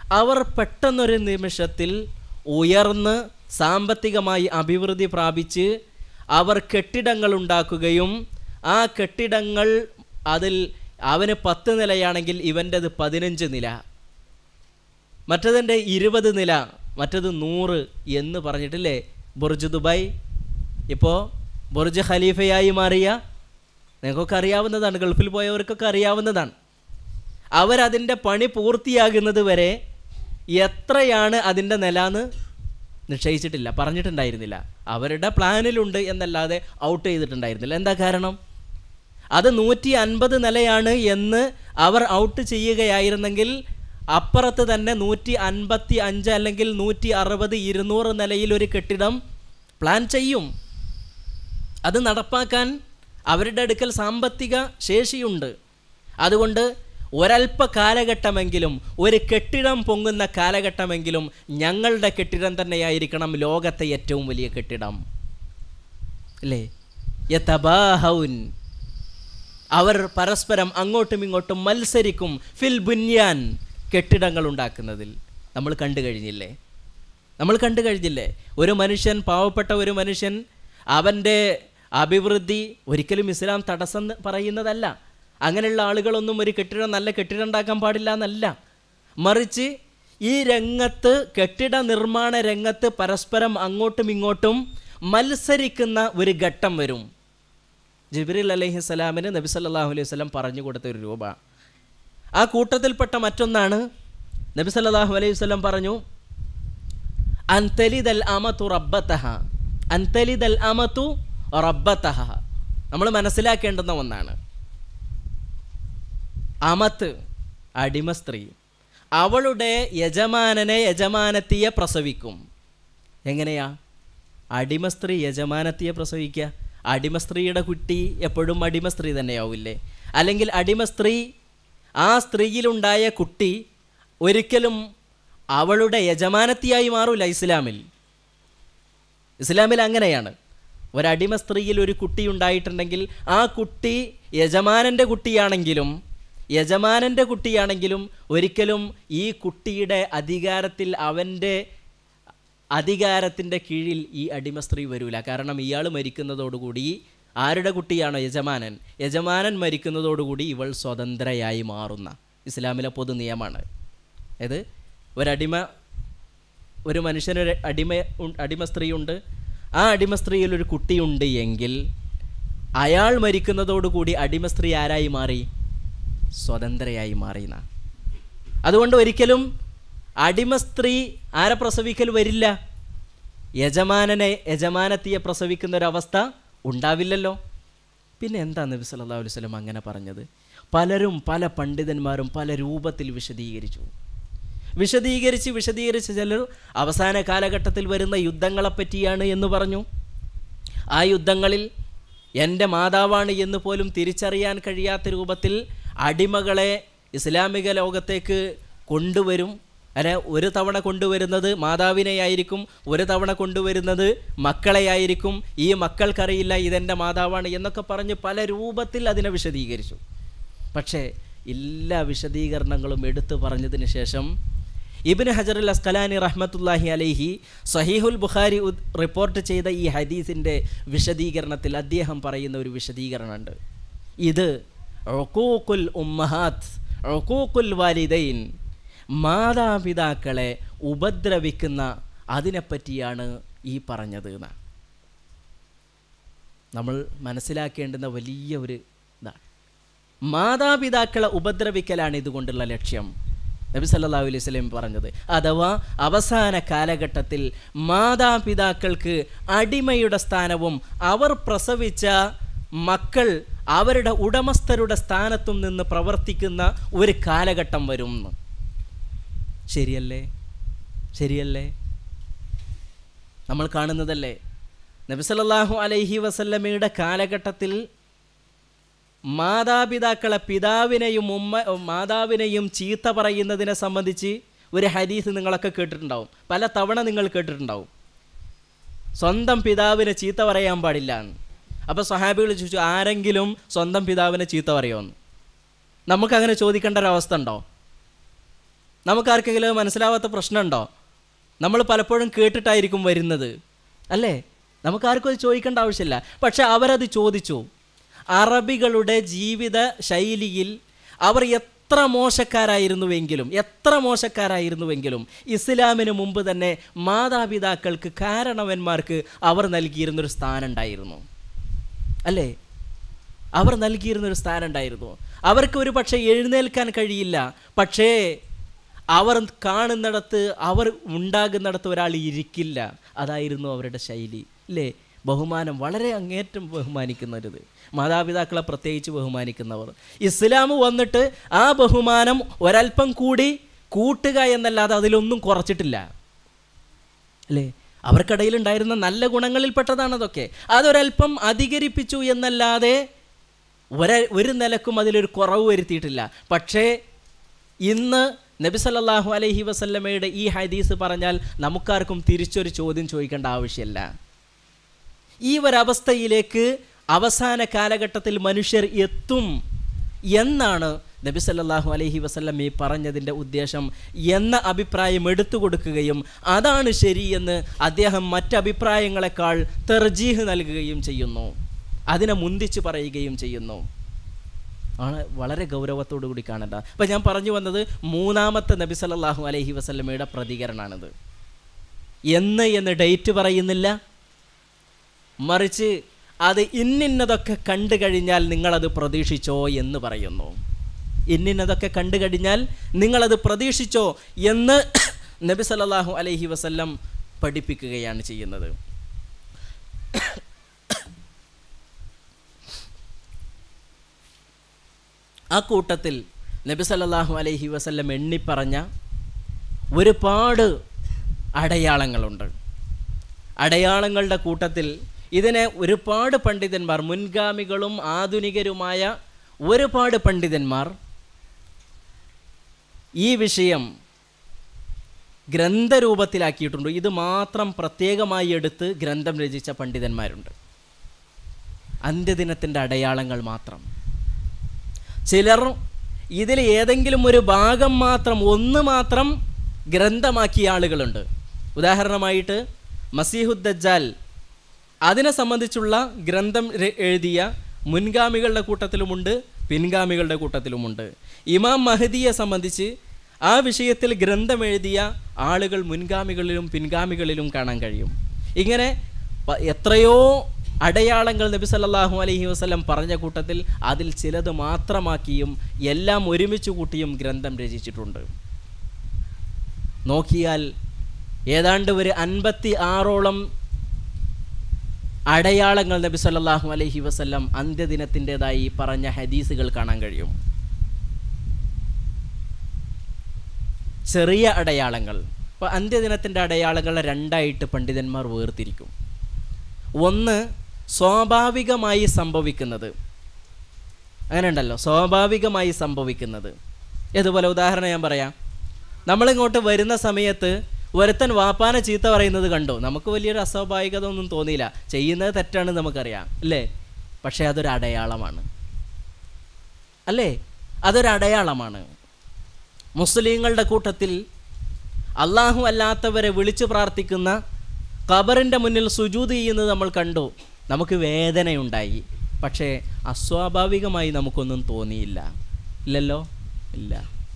അവർ പെട്ടെന്നൊരു നിമിഷത്തിൽ ഉയർന്ന് സാമ്പത്തികമായി അഭിവൃദ്ധി പ്രാപിച്ച് അവർ കെട്ടിടങ്ങൾ ഉണ്ടാക്കുകയും ആ കെട്ടിടങ്ങൾ അതിൽ അവന് പത്ത് നിലയാണെങ്കിൽ ഇവൻ്റെത് പതിനഞ്ച് നില മറ്റതിൻ്റെ ഇരുപത് നില മറ്റത് നൂറ് എന്ന് പറഞ്ഞിട്ടില്ലേ ബുർജ് ദുബായ് ഇപ്പോൾ ബുർജ് ഖലീഫയായി മാറിയ നിങ്ങൾക്കൊക്കെ അറിയാവുന്നതാണ് ഗൾഫിൽ പോയവർക്കൊക്കെ അറിയാവുന്നതാണ് അവരതിൻ്റെ പണി പൂർത്തിയാകുന്നത് വരെ എത്രയാണ് അതിൻ്റെ നിലാന്ന് നിശ്ചയിച്ചിട്ടില്ല പറഞ്ഞിട്ടുണ്ടായിരുന്നില്ല അവരുടെ പ്ലാനിലുണ്ട് എന്നല്ലാതെ ഔട്ട് ചെയ്തിട്ടുണ്ടായിരുന്നില്ല എന്താ കാരണം അത് നൂറ്റി അൻപത് നിലയാണ് എന്ന് അവർ ഔട്ട് ചെയ്യുകയായിരുന്നെങ്കിൽ അപ്പുറത്ത് തന്നെ നൂറ്റി അൻപത്തി അഞ്ച് അല്ലെങ്കിൽ നൂറ്റി അറുപത് ഇരുന്നൂറ് നിലയിൽ ഒരു കെട്ടിടം പ്ലാൻ ചെയ്യും അത് നടപ്പാക്കാൻ അവരുടെ അടുക്കൽ സാമ്പത്തിക ശേഷിയുണ്ട് അതുകൊണ്ട് ഒരല്പ കാലഘട്ടമെങ്കിലും ഒരു കെട്ടിടം പൊങ്ങുന്ന കാലഘട്ടമെങ്കിലും ഞങ്ങളുടെ കെട്ടിടം തന്നെയായിരിക്കണം ലോകത്തെ ഏറ്റവും വലിയ കെട്ടിടം അല്ലേ യതബാഹൗൻ അവർ പരസ്പരം അങ്ങോട്ടും ഇങ്ങോട്ടും മത്സരിക്കും ഫിൽ ബുന്യാൻ കെട്ടിടങ്ങൾ ഉണ്ടാക്കുന്നതിൽ നമ്മൾ കണ്ടു കഴിഞ്ഞില്ലേ നമ്മൾ കണ്ടു കഴിഞ്ഞില്ലേ ഒരു മനുഷ്യൻ പാവപ്പെട്ട ഒരു മനുഷ്യൻ അവൻ്റെ അഭിവൃദ്ധി ഒരിക്കലും ഇസ്ലാം തടസ്സം എന്ന് പറയുന്നതല്ല അങ്ങനെയുള്ള ആളുകളൊന്നും ഒരു കെട്ടിടം നല്ല കെട്ടിടം ഉണ്ടാക്കാൻ പാടില്ല എന്നല്ല മറിച്ച് ഈ രംഗത്ത് കെട്ടിട നിർമ്മാണ രംഗത്ത് പരസ്പരം അങ്ങോട്ടും ഇങ്ങോട്ടും മത്സരിക്കുന്ന ഒരു ഘട്ടം വരും ജിബ്രീൽ അലൈഹി സ്വലാമിന് നബി സല്ലല്ലാഹു അലൈഹി വസല്ലം പറഞ്ഞു കൊടുത്ത ഒരു രൂപ ആ കൂട്ടത്തിൽപ്പെട്ട മറ്റൊന്നാണ് നബി സല്ലല്ലാഹു അലൈഹി വസല്ലം പറഞ്ഞു അൻതലിദൽ അമതു റബ്ബത്തഹ അൻതലിദൽ അമതു റബ്ബത്തഹ നമ്മൾ മനസ്സിലാക്കേണ്ടുന്ന ഒന്നാണ് അമത്ത് അടിമ സ്ത്രീ അവളുടെ യജമാനനെ യജമാനത്തിയെ പ്രസവിക്കും എങ്ങനെയാ അടിമ സ്ത്രീ യജമാനത്തിയെ പ്രസവിക്കുക അടിമ സ്ത്രീയുടെ കുട്ടി എപ്പോഴും അടിമ സ്ത്രീ തന്നെയാവില്ലേ അല്ലെങ്കിൽ അടിമ സ്ത്രീ ആ സ്ത്രീയിലുണ്ടായ കുട്ടി ഒരിക്കലും അവളുടെ യജമാനത്തിയായി മാറൂല ഇസ്ലാമിൽ ഇസ്ലാമിൽ അങ്ങനെയാണ് ഒരടിമ സ്ത്രീയിൽ ഒരു കുട്ടി ഉണ്ടായിട്ടുണ്ടെങ്കിൽ ആ കുട്ടി യജമാനൻ്റെ കുട്ടിയാണെങ്കിലും യജമാനൻ്റെ കുട്ടിയാണെങ്കിലും ഒരിക്കലും ഈ കുട്ടിയുടെ അധികാരത്തിൽ അവൻ്റെ അധികാരത്തിൻ്റെ കീഴിൽ ഈ അടിമ സ്ത്രീ വരൂല കാരണം ഇയാൾ മരിക്കുന്നതോടുകൂടി ആരുടെ കുട്ടിയാണോ യജമാനൻ യജമാനൻ മരിക്കുന്നതോടുകൂടി ഇവൾ സ്വതന്ത്രയായി മാറുന്ന ഇസ്ലാമിലെ പൊതു നിയമമാണ് ഏത് ഒരടിമ ഒരു മനുഷ്യനൊരു അടിമ ഉ- അടിമ സ്ത്രീയുണ്ട് ആ അടിമ സ്ത്രീയിൽ ഒരു കുട്ടിയുണ്ട് എങ്കിൽ അയാൾ മരിക്കുന്നതോടുകൂടി അടിമ സ്ത്രീ ആരായി മാറി സ്വതന്ത്രയായി മാറിയെന്ന അതുകൊണ്ട് ഒരിക്കലും അടിമ സ്ത്രീ ആരെ പ്രസവിക്കൽ വരില്ല യജമാനനെ യജമാനത്തിയെ പ്രസവിക്കുന്ന ഒരവസ്ഥ ഉണ്ടാവില്ലല്ലോ പിന്നെ എന്താ നബി സല്ലല്ലാഹു അലൈഹി വസല്ലം അങ്ങനെ പറഞ്ഞത് പലരും പല പണ്ഡിതന്മാരും പല രൂപത്തിൽ വിശദീകരിച്ചു വിശദീകരിച്ച് വിശദീകരിച്ച് ചിലർ അവസാന കാലഘട്ടത്തിൽ വരുന്ന യുദ്ധങ്ങളെപ്പറ്റിയാണ് എന്ന് പറഞ്ഞു ആ യുദ്ധങ്ങളിൽ എൻ്റെ മാതാവാണ് എന്ന് പോലും തിരിച്ചറിയാൻ കഴിയാത്ത രൂപത്തിൽ അടിമകളെ ഇസ്ലാമിക ലോകത്തേക്ക് കൊണ്ടുവരും അല്ലെ ഒരു തവണ കൊണ്ടുവരുന്നത് മാതാവിനെയായിരിക്കും ഒരു തവണ കൊണ്ടുവരുന്നത് മക്കളെയായിരിക്കും ഈ മക്കൾക്കറിയില്ല ഇതെൻ്റെ മാതാവാണ് എന്നൊക്കെ പറഞ്ഞ് പല രൂപത്തിൽ അതിനെ വിശദീകരിച്ചു പക്ഷേ എല്ലാ വിശദീകരണങ്ങളും എടുത്തു പറഞ്ഞതിന് ശേഷം ഇബിൻ ഹജറുൽ അസ്കലാനി റഹ്മത്തുല്ലാഹി അലൈഹി സഹീഹുൽ ബുഖാരി ഉദ് റിപ്പോർട്ട് ചെയ്ത ഈ ഹദീസിൻ്റെ വിശദീകരണത്തിൽ അദ്ദേഹം പറയുന്ന ഒരു വിശദീകരണമുണ്ട് ഇത് ഒക്കൂക്കുൽ ഉമ്മഹാത്ത് ഒക്കൂക്കുൽ വാലിദൈൻ മാതാപിതാക്കളെ ഉപദ്രവിക്കുന്ന അതിനെപ്പറ്റിയാണ് ഈ പറഞ്ഞത് എന്നാണ് നമ്മൾ മനസ്സിലാക്കേണ്ടുന്ന വലിയ ഒരു ഇതാണ് മാതാപിതാക്കളെ ഉപദ്രവിക്കലാണ് ഇതുകൊണ്ടുള്ള ലക്ഷ്യം നബി സല്ലല്ലാഹു അലൈഹി വസല്ലം പറഞ്ഞത് അഥവാ അവസാന കാലഘട്ടത്തിൽ മാതാപിതാക്കൾക്ക് അടിമയുടെ സ്ഥാനവും അവർ പ്രസവിച്ച മക്കൾ അവരുടെ ഉടമസ്ഥരുടെ സ്ഥാനത്തും നിന്ന് പ്രവർത്തിക്കുന്ന ഒരു കാലഘട്ടം വരും എന്ന്. ശരിയല്ലേ ശരിയല്ലേ നമ്മൾ കാണുന്നതല്ലേ നബി സല്ലല്ലാഹു അലൈഹി വസല്ലമയുടെ കാലഘട്ടത്തിൽ മാതാപിതാക്കളെ പിതാവിനെയും ഉമ്മ മാതാവിനെയും ചീത്ത പറയുന്നതിനെ സംബന്ധിച്ച് ഒരു ഹദീസ് നിങ്ങളൊക്കെ കേട്ടിട്ടുണ്ടാവും പല തവണ നിങ്ങൾ കേട്ടിട്ടുണ്ടാവും സ്വന്തം പിതാവിനെ ചീത്ത പറയാൻ പാടില്ല എന്ന് അപ്പോൾ സ്വഹാബികൾ ചോദിച്ചു ആരെങ്കിലും സ്വന്തം പിതാവിനെ ചീത്ത പറയുമെന്ന് നമുക്കങ്ങനെ ചോദിക്കേണ്ട ഒരവസ്ഥ ഉണ്ടോ നമുക്കാർക്കെങ്കിലും അത് മനസ്സിലാവാത്ത പ്രശ്നമുണ്ടോ നമ്മൾ പലപ്പോഴും കേട്ടിട്ടായിരിക്കും വരുന്നത് അല്ലേ നമുക്കാർക്കും അത് ചോദിക്കേണ്ട ആവശ്യമില്ല പക്ഷെ അവരത് ചോദിച്ചു അറബികളുടെ ജീവിത ശൈലിയിൽ അവർ എത്ര മോശക്കാരായിരുന്നുവെങ്കിലും എത്ര മോശക്കാരായിരുന്നുവെങ്കിലും ഇസ്ലാമിന് മുമ്പ് തന്നെ മാതാപിതാക്കൾക്ക് കാരണവന്മാർക്ക് അവർ നൽകിയിരുന്നൊരു സ്ഥാനം ഉണ്ടായിരുന്നു അല്ലേ അവർ നൽകിയിരുന്നൊരു സ്ഥാനം ഉണ്ടായിരുന്നു അവർക്ക് ഒരു പക്ഷേ എഴുന്നേൽക്കാൻ കഴിയില്ല പക്ഷേ അവർ കാണുന്നിടത്ത് അവർ ഉണ്ടാകുന്നിടത്ത് ഒരാൾ ഇരിക്കില്ല അതായിരുന്നു അവരുടെ ശൈലി അല്ലേ ബഹുമാനം വളരെ അങ്ങേറ്റം ബഹുമാനിക്കുന്നവരിത് മാതാപിതാക്കളെ പ്രത്യേകിച്ച് ബഹുമാനിക്കുന്നവർ ഇസ്ലാം വന്നിട്ട് ആ ബഹുമാനം ഒരല്പം കൂടി കൂട്ടുക എന്നല്ലാതെ അതിലൊന്നും കുറച്ചിട്ടില്ല അല്ലേ അവർക്കിടയിൽ ഉണ്ടായിരുന്ന നല്ല ഗുണങ്ങളിൽപ്പെട്ടതാണ് അതൊക്കെ അതൊരല്പം അധികരിപ്പിച്ചു എന്നല്ലാതെ ഒര ഒരു നിലക്കും അതിലൊരു കുറവ് വരുത്തിയിട്ടില്ല പക്ഷേ ഇന്ന് നബി സല്ലല്ലാഹു അലൈഹി വസല്ലമയുടെ ഈ ഹദീസ് പറഞ്ഞാൽ നമുക്കാർക്കും തിരിച്ചൊരു ചോദ്യം ചോദിക്കേണ്ട ആവശ്യമില്ല ഈ ഒരവസ്ഥയിലേക്ക് അവസാന കാലഘട്ടത്തിൽ മനുഷ്യർ എത്തും എന്നാണ് നബി സല്ലല്ലാഹു അലൈഹി വസല്ലം ഈ പറഞ്ഞതിൻ്റെ ഉദ്ദേശം എന്ന അഭിപ്രായം എടുത്തു കൊടുക്കുകയും അതാണ് ശരിയെന്ന് അദ്ദേഹം മറ്റഭിപ്രായങ്ങളെക്കാൾ തെർജീഹ് നൽകുകയും ചെയ്യുന്നു അതിനെ മുന്തിച്ച് പറയുകയും ചെയ്യുന്നു ആണ് വളരെ ഗൗരവത്തോടു കൂടി കാണേണ്ട അപ്പം ഞാൻ പറഞ്ഞു വന്നത് മൂന്നാമത്തെ നബി സല്ലല്ലാഹു അലൈഹി വസല്ലമയുടെ പ്രതികരണമാണിത് എന്ന് എന്ന് ഡേറ്റ് പറയുന്നില്ല മറിച്ച് അത് ഇന്നിന്നതൊക്കെ കണ്ടു കഴിഞ്ഞാൽ നിങ്ങളത് പ്രതീക്ഷിച്ചോ എന്ന് പറയുന്നു ഇന്നിന്നതൊക്കെ കണ്ടു കഴിഞ്ഞാൽ നിങ്ങളത് പ്രതീക്ഷിച്ചോ എന്ന് നബി സല്ലല്ലാഹു അലൈഹി വസല്ലം പഠിപ്പിക്കുകയാണ് ചെയ്യുന്നത് ആ കൂട്ടത്തിൽ നബി സല്ലല്ലാഹു അലൈഹി വസല്ലം എണ്ണിപ്പറഞ്ഞ ഒരുപാട് അടയാളങ്ങളുണ്ട് അടയാളങ്ങളുടെ കൂട്ടത്തിൽ ഇതിനെ ഒരുപാട് പണ്ഡിതന്മാർ മുൻഗാമികളും ആധുനികരുമായ ഒരുപാട് പണ്ഡിതന്മാർ ഈ വിഷയം ഗ്രന്ഥരൂപത്തിലാക്കിയിട്ടുണ്ട് ഇത് മാത്രം പ്രത്യേകമായി എടുത്ത് ഗ്രന്ഥം രചിച്ച പണ്ഡിതന്മാരുണ്ട് അന്ത്യദിനത്തിൻ്റെ അടയാളങ്ങൾ മാത്രം ചിലർ ഇതിൽ ഏതെങ്കിലും ഒരു ഭാഗം മാത്രം ഒന്ന് മാത്രം ഗ്രന്ഥമാക്കിയ ആളുകളുണ്ട് ഉദാഹരണമായിട്ട് മസീഹുദ്ദജാൽ അതിനെ സംബന്ധിച്ചുള്ള ഗ്രന്ഥം ര- എഴുതിയ മുൻഗാമികളുടെ കൂട്ടത്തിലുമുണ്ട് പിൻഗാമികളുടെ കൂട്ടത്തിലുമുണ്ട് ഇമാം മഹദിയെ സംബന്ധിച്ച് ആ വിഷയത്തിൽ ഗ്രന്ഥം എഴുതിയ ആളുകൾ മുൻഗാമികളിലും പിൻഗാമികളിലും കാണാൻ കഴിയും ഇങ്ങനെ പ- എത്രയോ അടയാളങ്ങൾ നബി സല്ലല്ലാഹു അലൈഹി വസല്ലം പറഞ്ഞ കൂട്ടത്തിൽ അതിൽ ചിലത് മാത്രമാക്കിയും എല്ലാം ഒരുമിച്ച് കൂട്ടിയും ഗ്രന്ഥം രചിച്ചിട്ടുണ്ട് നോക്കിയാൽ ഏതാണ്ട് ഒരു അൻപത്തി ആറോളം അടയാളങ്ങൾ നബി സല്ലല്ലാഹു അലൈഹി വസല്ലം അന്ത്യദിനത്തിൻ്റെതായി പറഞ്ഞ ഹദീസുകൾ കാണാൻ കഴിയും ചെറിയ അടയാളങ്ങൾ ഇപ്പോൾ അന്ത്യദിനത്തിൻ്റെ അടയാളങ്ങളെ രണ്ടായിട്ട് പണ്ഡിതന്മാർ വേർതിരിക്കും ഒന്ന് സ്വാഭാവികമായി സംഭവിക്കുന്നത് അങ്ങനെ ഉണ്ടല്ലോ സ്വാഭാവികമായി സംഭവിക്കുന്നത് ഇതുപോലെ ഉദാഹരണം ഞാൻ പറയാം നമ്മളിങ്ങോട്ട് വരുന്ന സമയത്ത് ഒരുത്തൻ വാപ്പാനെ ചീത്ത പറയുന്നത് കണ്ടു നമുക്ക് വലിയൊരു അസ്വാഭാവികത ഒന്നും തോന്നിയില്ല ചെയ്യുന്നത് തെറ്റാണ് നമുക്കറിയാം അല്ലേ പക്ഷേ അതൊരു അടയാളമാണ് അല്ലേ അതൊരു അടയാളമാണ് മുസ്ലിങ്ങളുടെ കൂട്ടത്തിൽ അള്ളാഹു അല്ലാത്തവരെ വിളിച്ചു പ്രാർത്ഥിക്കുന്ന ഖബറിൻ്റെ മുന്നിൽ സുജൂത് ചെയ്യുന്നത് നമ്മൾ കണ്ടു നമുക്ക് വേദനയുണ്ടായി പക്ഷേ അസ്വാഭാവികമായി നമുക്കൊന്നും തോന്നിയില്ല ഇല്ലല്ലോ ഇല്ല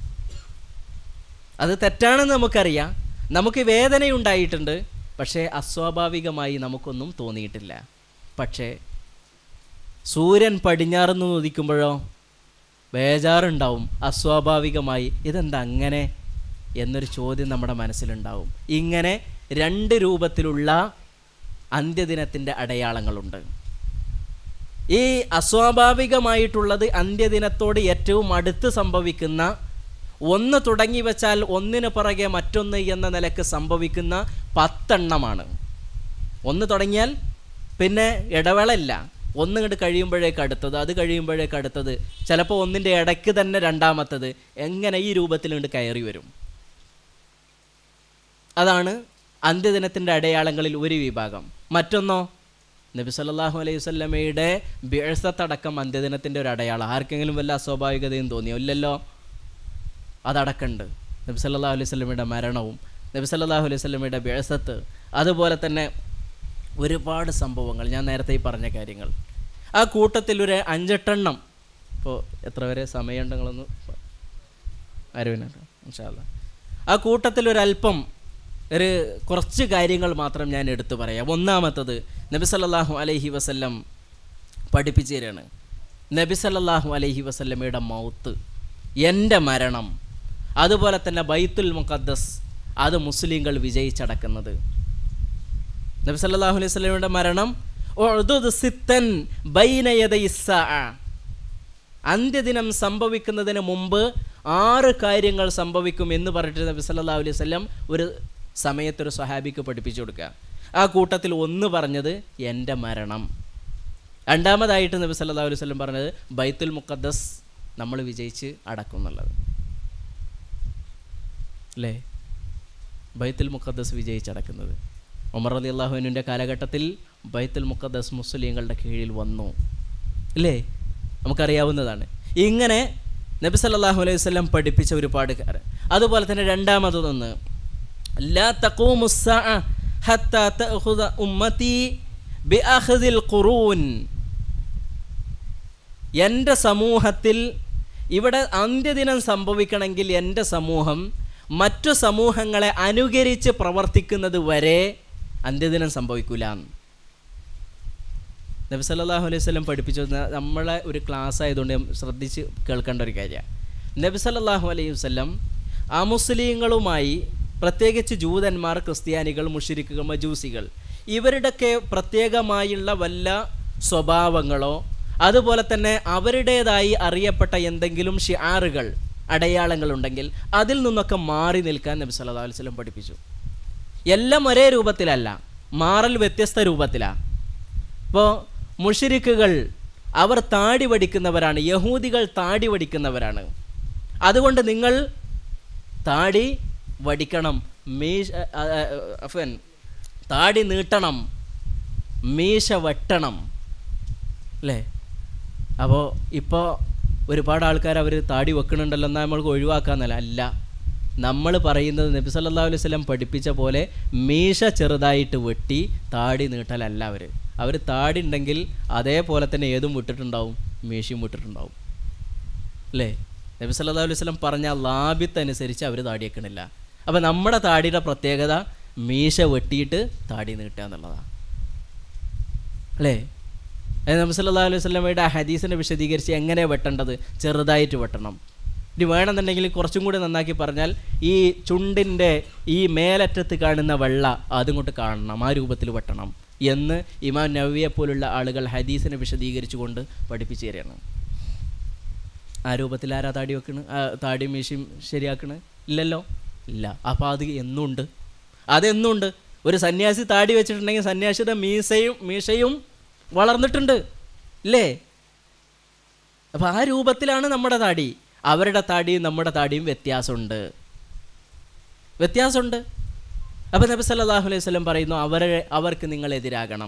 അത് തെറ്റാണെന്ന് നമുക്കറിയാം നമുക്ക് വേദനയുണ്ടായിട്ടുണ്ട് പക്ഷേ അസ്വാഭാവികമായി നമുക്കൊന്നും തോന്നിയിട്ടില്ല പക്ഷേ സൂര്യൻ പടിഞ്ഞാറുന്ന് ഉദിക്കുമ്പോഴോ ബേജാറുണ്ടാവും അസ്വാഭാവികമായി ഇതെന്താ അങ്ങനെ എന്നൊരു ചോദ്യം നമ്മുടെ മനസ്സിലുണ്ടാവും ഇങ്ങനെ രണ്ട് രൂപത്തിലുള്ള അന്ത്യദിനത്തിൻ്റെ അടയാളങ്ങളുണ്ട് ഈ അസ്വാഭാവികമായിട്ടുള്ളത് അന്ത്യദിനത്തോട് ഏറ്റവും അടുത്ത് സംഭവിക്കുന്ന ഒന്ന് തുടങ്ങി വെച്ചാൽ ഒന്നിന് പുറകെ മറ്റൊന്ന് എന്ന നിലക്ക് സംഭവിക്കുന്ന പത്തെണ്ണമാണ് ഒന്ന് തുടങ്ങിയാൽ പിന്നെ ഇടവേളയില്ല ഒന്ന് ഇങ്ങോട്ട് കഴിയുമ്പോഴേക്ക് അടുത്തത് അത് കഴിയുമ്പോഴേക്ക് അടുത്തത് ചിലപ്പോൾ ഒന്നിൻ്റെ ഇടയ്ക്ക് തന്നെ രണ്ടാമത്തത് എങ്ങനെ ഈ രൂപത്തിൽ ഇങ്ങോട്ട് കയറി വരും അതാണ് അന്ത്യദിനത്തിൻ്റെ അടയാളങ്ങളിൽ ഒരു വിഭാഗം മറ്റൊന്നോ നബി സല്ലല്ലാഹു അലൈഹി വസല്ലമയുടെ ബിഴസത്തടക്കം അന്ത്യദിനത്തിൻ്റെ ഒരു അടയാളം ആർക്കെങ്കിലും വല്ല അസ്വാഭാവികതയും തോന്നിയോ ഇല്ലല്ലോ അതടക്കമുണ്ട് നബി സല്ലല്ലാഹു അലൈഹി വസല്ലമയുടെ മരണവും നബി സല്ലല്ലാഹു അലൈഹി വസല്ലമയുടെ ബേസത്ത് അതുപോലെ തന്നെ ഒരുപാട് സംഭവങ്ങൾ ഞാൻ നേരത്തെ ഈ പറഞ്ഞ കാര്യങ്ങൾ ആ കൂട്ടത്തിൽ ഒരു അഞ്ചെട്ടെണ്ണം ഇപ്പോൾ എത്ര വരെ സമയമുണ്ട് നിങ്ങളൊന്ന് അരുവിനുണ്ട് ഇൻഷാല്ല ആ കൂട്ടത്തിൽ ഒരല്പം ഒരു കുറച്ച് കാര്യങ്ങൾ മാത്രം ഞാൻ എടുത്തു പറയാം ഒന്നാമത്തത് നബി സല്ലല്ലാഹു അലൈഹി വസല്ലം പഠിപ്പിച്ചു തരാണ് നബി സല്ലല്ലാഹു അലൈഹി വസല്ലമയുടെ മൗത്ത് എൻ്റെ മരണം അതുപോലെ തന്നെ ബൈത്തുൽ മുഖദ്ദസ് അത് മുസ്ലിങ്ങൾ വിജയിച്ചടക്കുന്നത് നബി സല്ലല്ലാഹു അലൈഹി വസല്ലമയുടെ മരണം ഉഅ്ദുദ് സിത്തൻ ബൈന യദൈ സ്സാഅ. അന്ത്യദിനം സംഭവിക്കുന്നതിന് മുമ്പ് ആറ് കാര്യങ്ങൾ സംഭവിക്കും എന്ന് പറഞ്ഞിട്ട് നബി സല്ലല്ലാഹു അലൈഹി വസല്ലം ഒരു സമയത്തൊരു സ്വഹാബിക്ക് പഠിപ്പിച്ചു കൊടുക്കുക ആ കൂട്ടത്തിൽ ഒന്ന് പറഞ്ഞത് എൻ്റെ മരണം രണ്ടാമതായിട്ട് നബി സല്ലല്ലാഹു അലൈഹി വസല്ലം പറഞ്ഞത് ബൈത്തുൽ മുഖദ്ദസ് നമ്മൾ വിജയിച്ച് അടക്കും എന്നുള്ളത് അല്ലേ ബൈത്തുൽ മുഖദ്ദസ് വിജയിച്ചടക്കുന്നത് ഉമർ അലി അള്ളാഹുവിൻ്റെ കാലഘട്ടത്തിൽ ബൈത്തുൽ മുഖദ്ദസ് മുസ്ലിങ്ങളുടെ കീഴിൽ വന്നു ഇല്ലേ നമുക്കറിയാവുന്നതാണ് ഇങ്ങനെ നബി സല്ലല്ലാഹു അലൈഹി വസല്ലം പഠിപ്പിച്ച ഒരുപാട് കാര്യം അതുപോലെ തന്നെ രണ്ടാമതൊന്ന് ലാ തഖൂമു الساعة حتى تأخذ ഉമ്മത്തി بأخذ القرون എൻ്റെ സമൂഹത്തിൽ ഇവിടെ അന്ത്യദിനം സംഭവിക്കണമെങ്കിൽ എൻ്റെ സമൂഹം മറ്റു സമൂഹങ്ങളെ അനുകരിച്ച് പ്രവർത്തിക്കുന്നത് വരെ അന്ത്യദിനം സംഭവിക്കൂല നബി സല്ലല്ലാഹു അലൈഹി വസല്ലം പഠിപ്പിച്ചു ന- നമ്മളെ ഒരു ക്ലാസ് ആയതുകൊണ്ട് ഞാൻ ശ്രദ്ധിച്ച് കേൾക്കേണ്ട ഒരു കാര്യമാണ് നബി സല്ലല്ലാഹു അലൈഹി വസല്ലം അമുസ്ലിങ്ങളുമായി പ്രത്യേകിച്ച് ജൂതന്മാർ ക്രിസ്ത്യാനികൾ മുഷിരിക്കുകൾ മജൂസികൾ ഇവരുടെയൊക്കെ പ്രത്യേകമായുള്ള വല്ല സ്വഭാവങ്ങളോ അതുപോലെ തന്നെ അവരുടേതായി അറിയപ്പെട്ട എന്തെങ്കിലും ഷിആറുകൾ അടയാളങ്ങളുണ്ടെങ്കിൽ അതിൽ നിന്നൊക്കെ മാറി നിൽക്കാൻ നബി സല്ലല്ലാഹു അലൈഹി വസല്ലം പഠിപ്പിച്ചു എല്ലാം ഒരേ രൂപത്തിലല്ല മാറൽ വ്യത്യസ്ത രൂപത്തിലാണ് ഇപ്പോൾ മുഷിരിക്കുകൾ അവർ താടി വടിക്കുന്നവരാണ് യഹൂദികൾ താടി വടിക്കുന്നവരാണ് അതുകൊണ്ട് നിങ്ങൾ താടി വടിക്കണം മീശ ആ, ആ, അഫൻ താടി നീട്ടണം മീശ വെട്ടണം അല്ലേ അപ്പോൾ ഇപ്പോൾ ഒരുപാട് ആൾക്കാർ അവർ താടി വെക്കണുണ്ടല്ലോ എന്നാൽ നമ്മൾക്ക് ഒഴിവാക്കാന്നല്ല അല്ല നമ്മൾ പറയുന്നത് നബി സല്ലല്ലാഹു അലൈഹി വസല്ലം പഠിപ്പിച്ച പോലെ മീശ ചെറുതായിട്ട് വെട്ടി താടി നീട്ടലല്ല അവർ അവർ താടി ഉണ്ടെങ്കിൽ അതേപോലെ തന്നെ ഏതും വിട്ടിട്ടുണ്ടാവും മീശയും വിട്ടിട്ടുണ്ടാവും അല്ലേ നബി സല്ലല്ലാഹു അലൈഹി വസല്ലം പറഞ്ഞ ലാബിത്ത് അനുസരിച്ച് അവർ താടി വെക്കണില്ല അപ്പോൾ നമ്മുടെ താടിയുടെ പ്രത്യേകത മീശ വെട്ടിയിട്ട് താടി നീട്ടുക എന്നുള്ളതാണ് അല്ലേ അത് നബി സല്ലല്ലാഹു അലൈഹി വസല്ലമയുടെ ആ ഹദീസിനെ വിശദീകരിച്ച് എങ്ങനെ വെട്ടേണ്ടത് ചെറുതായിട്ട് വെട്ടണം ഇനി വേണമെന്നുണ്ടെങ്കിൽ കുറച്ചും കൂടി നന്നാക്കി പറഞ്ഞാൽ ഈ ചുണ്ടിൻ്റെ ഈ മേലറ്റത്ത് കാണുന്ന വെള്ള അതും കൊണ്ട് കാണണം ആ രൂപത്തിൽ വെട്ടണം എന്ന് ഇമാം നവിയെ പോലുള്ള ആളുകൾ ഹദീസിനെ വിശദീകരിച്ചുകൊണ്ട് പഠിപ്പിച്ചു തരികയാണ് ആ രൂപത്തിൽ ആരാ താടി വെക്കണ് ആ താടി മീശയും ശരിയാക്കണ് ഇല്ലല്ലോ ഇല്ല അപ്പോൾ അത് എന്നുണ്ട് അതെന്നുണ്ട് ഒരു സന്യാസി താടി വെച്ചിട്ടുണ്ടെങ്കിൽ സന്യാസിയുടെ മീസയും മീശയും വളർന്നിട്ടുണ്ട് ഇല്ലേ അപ്പോൾ ആ രൂപത്തിലാണ് നമ്മുടെ താടി അവരുടെ താടിയും നമ്മുടെ താടിയും വ്യത്യാസമുണ്ട് വ്യത്യാസമുണ്ട് അപ്പോൾ നബി സല്ലല്ലാഹു അലൈഹി വസല്ലം പറയുന്നു അവരെ അവർക്ക് നിങ്ങൾ എതിരാകണം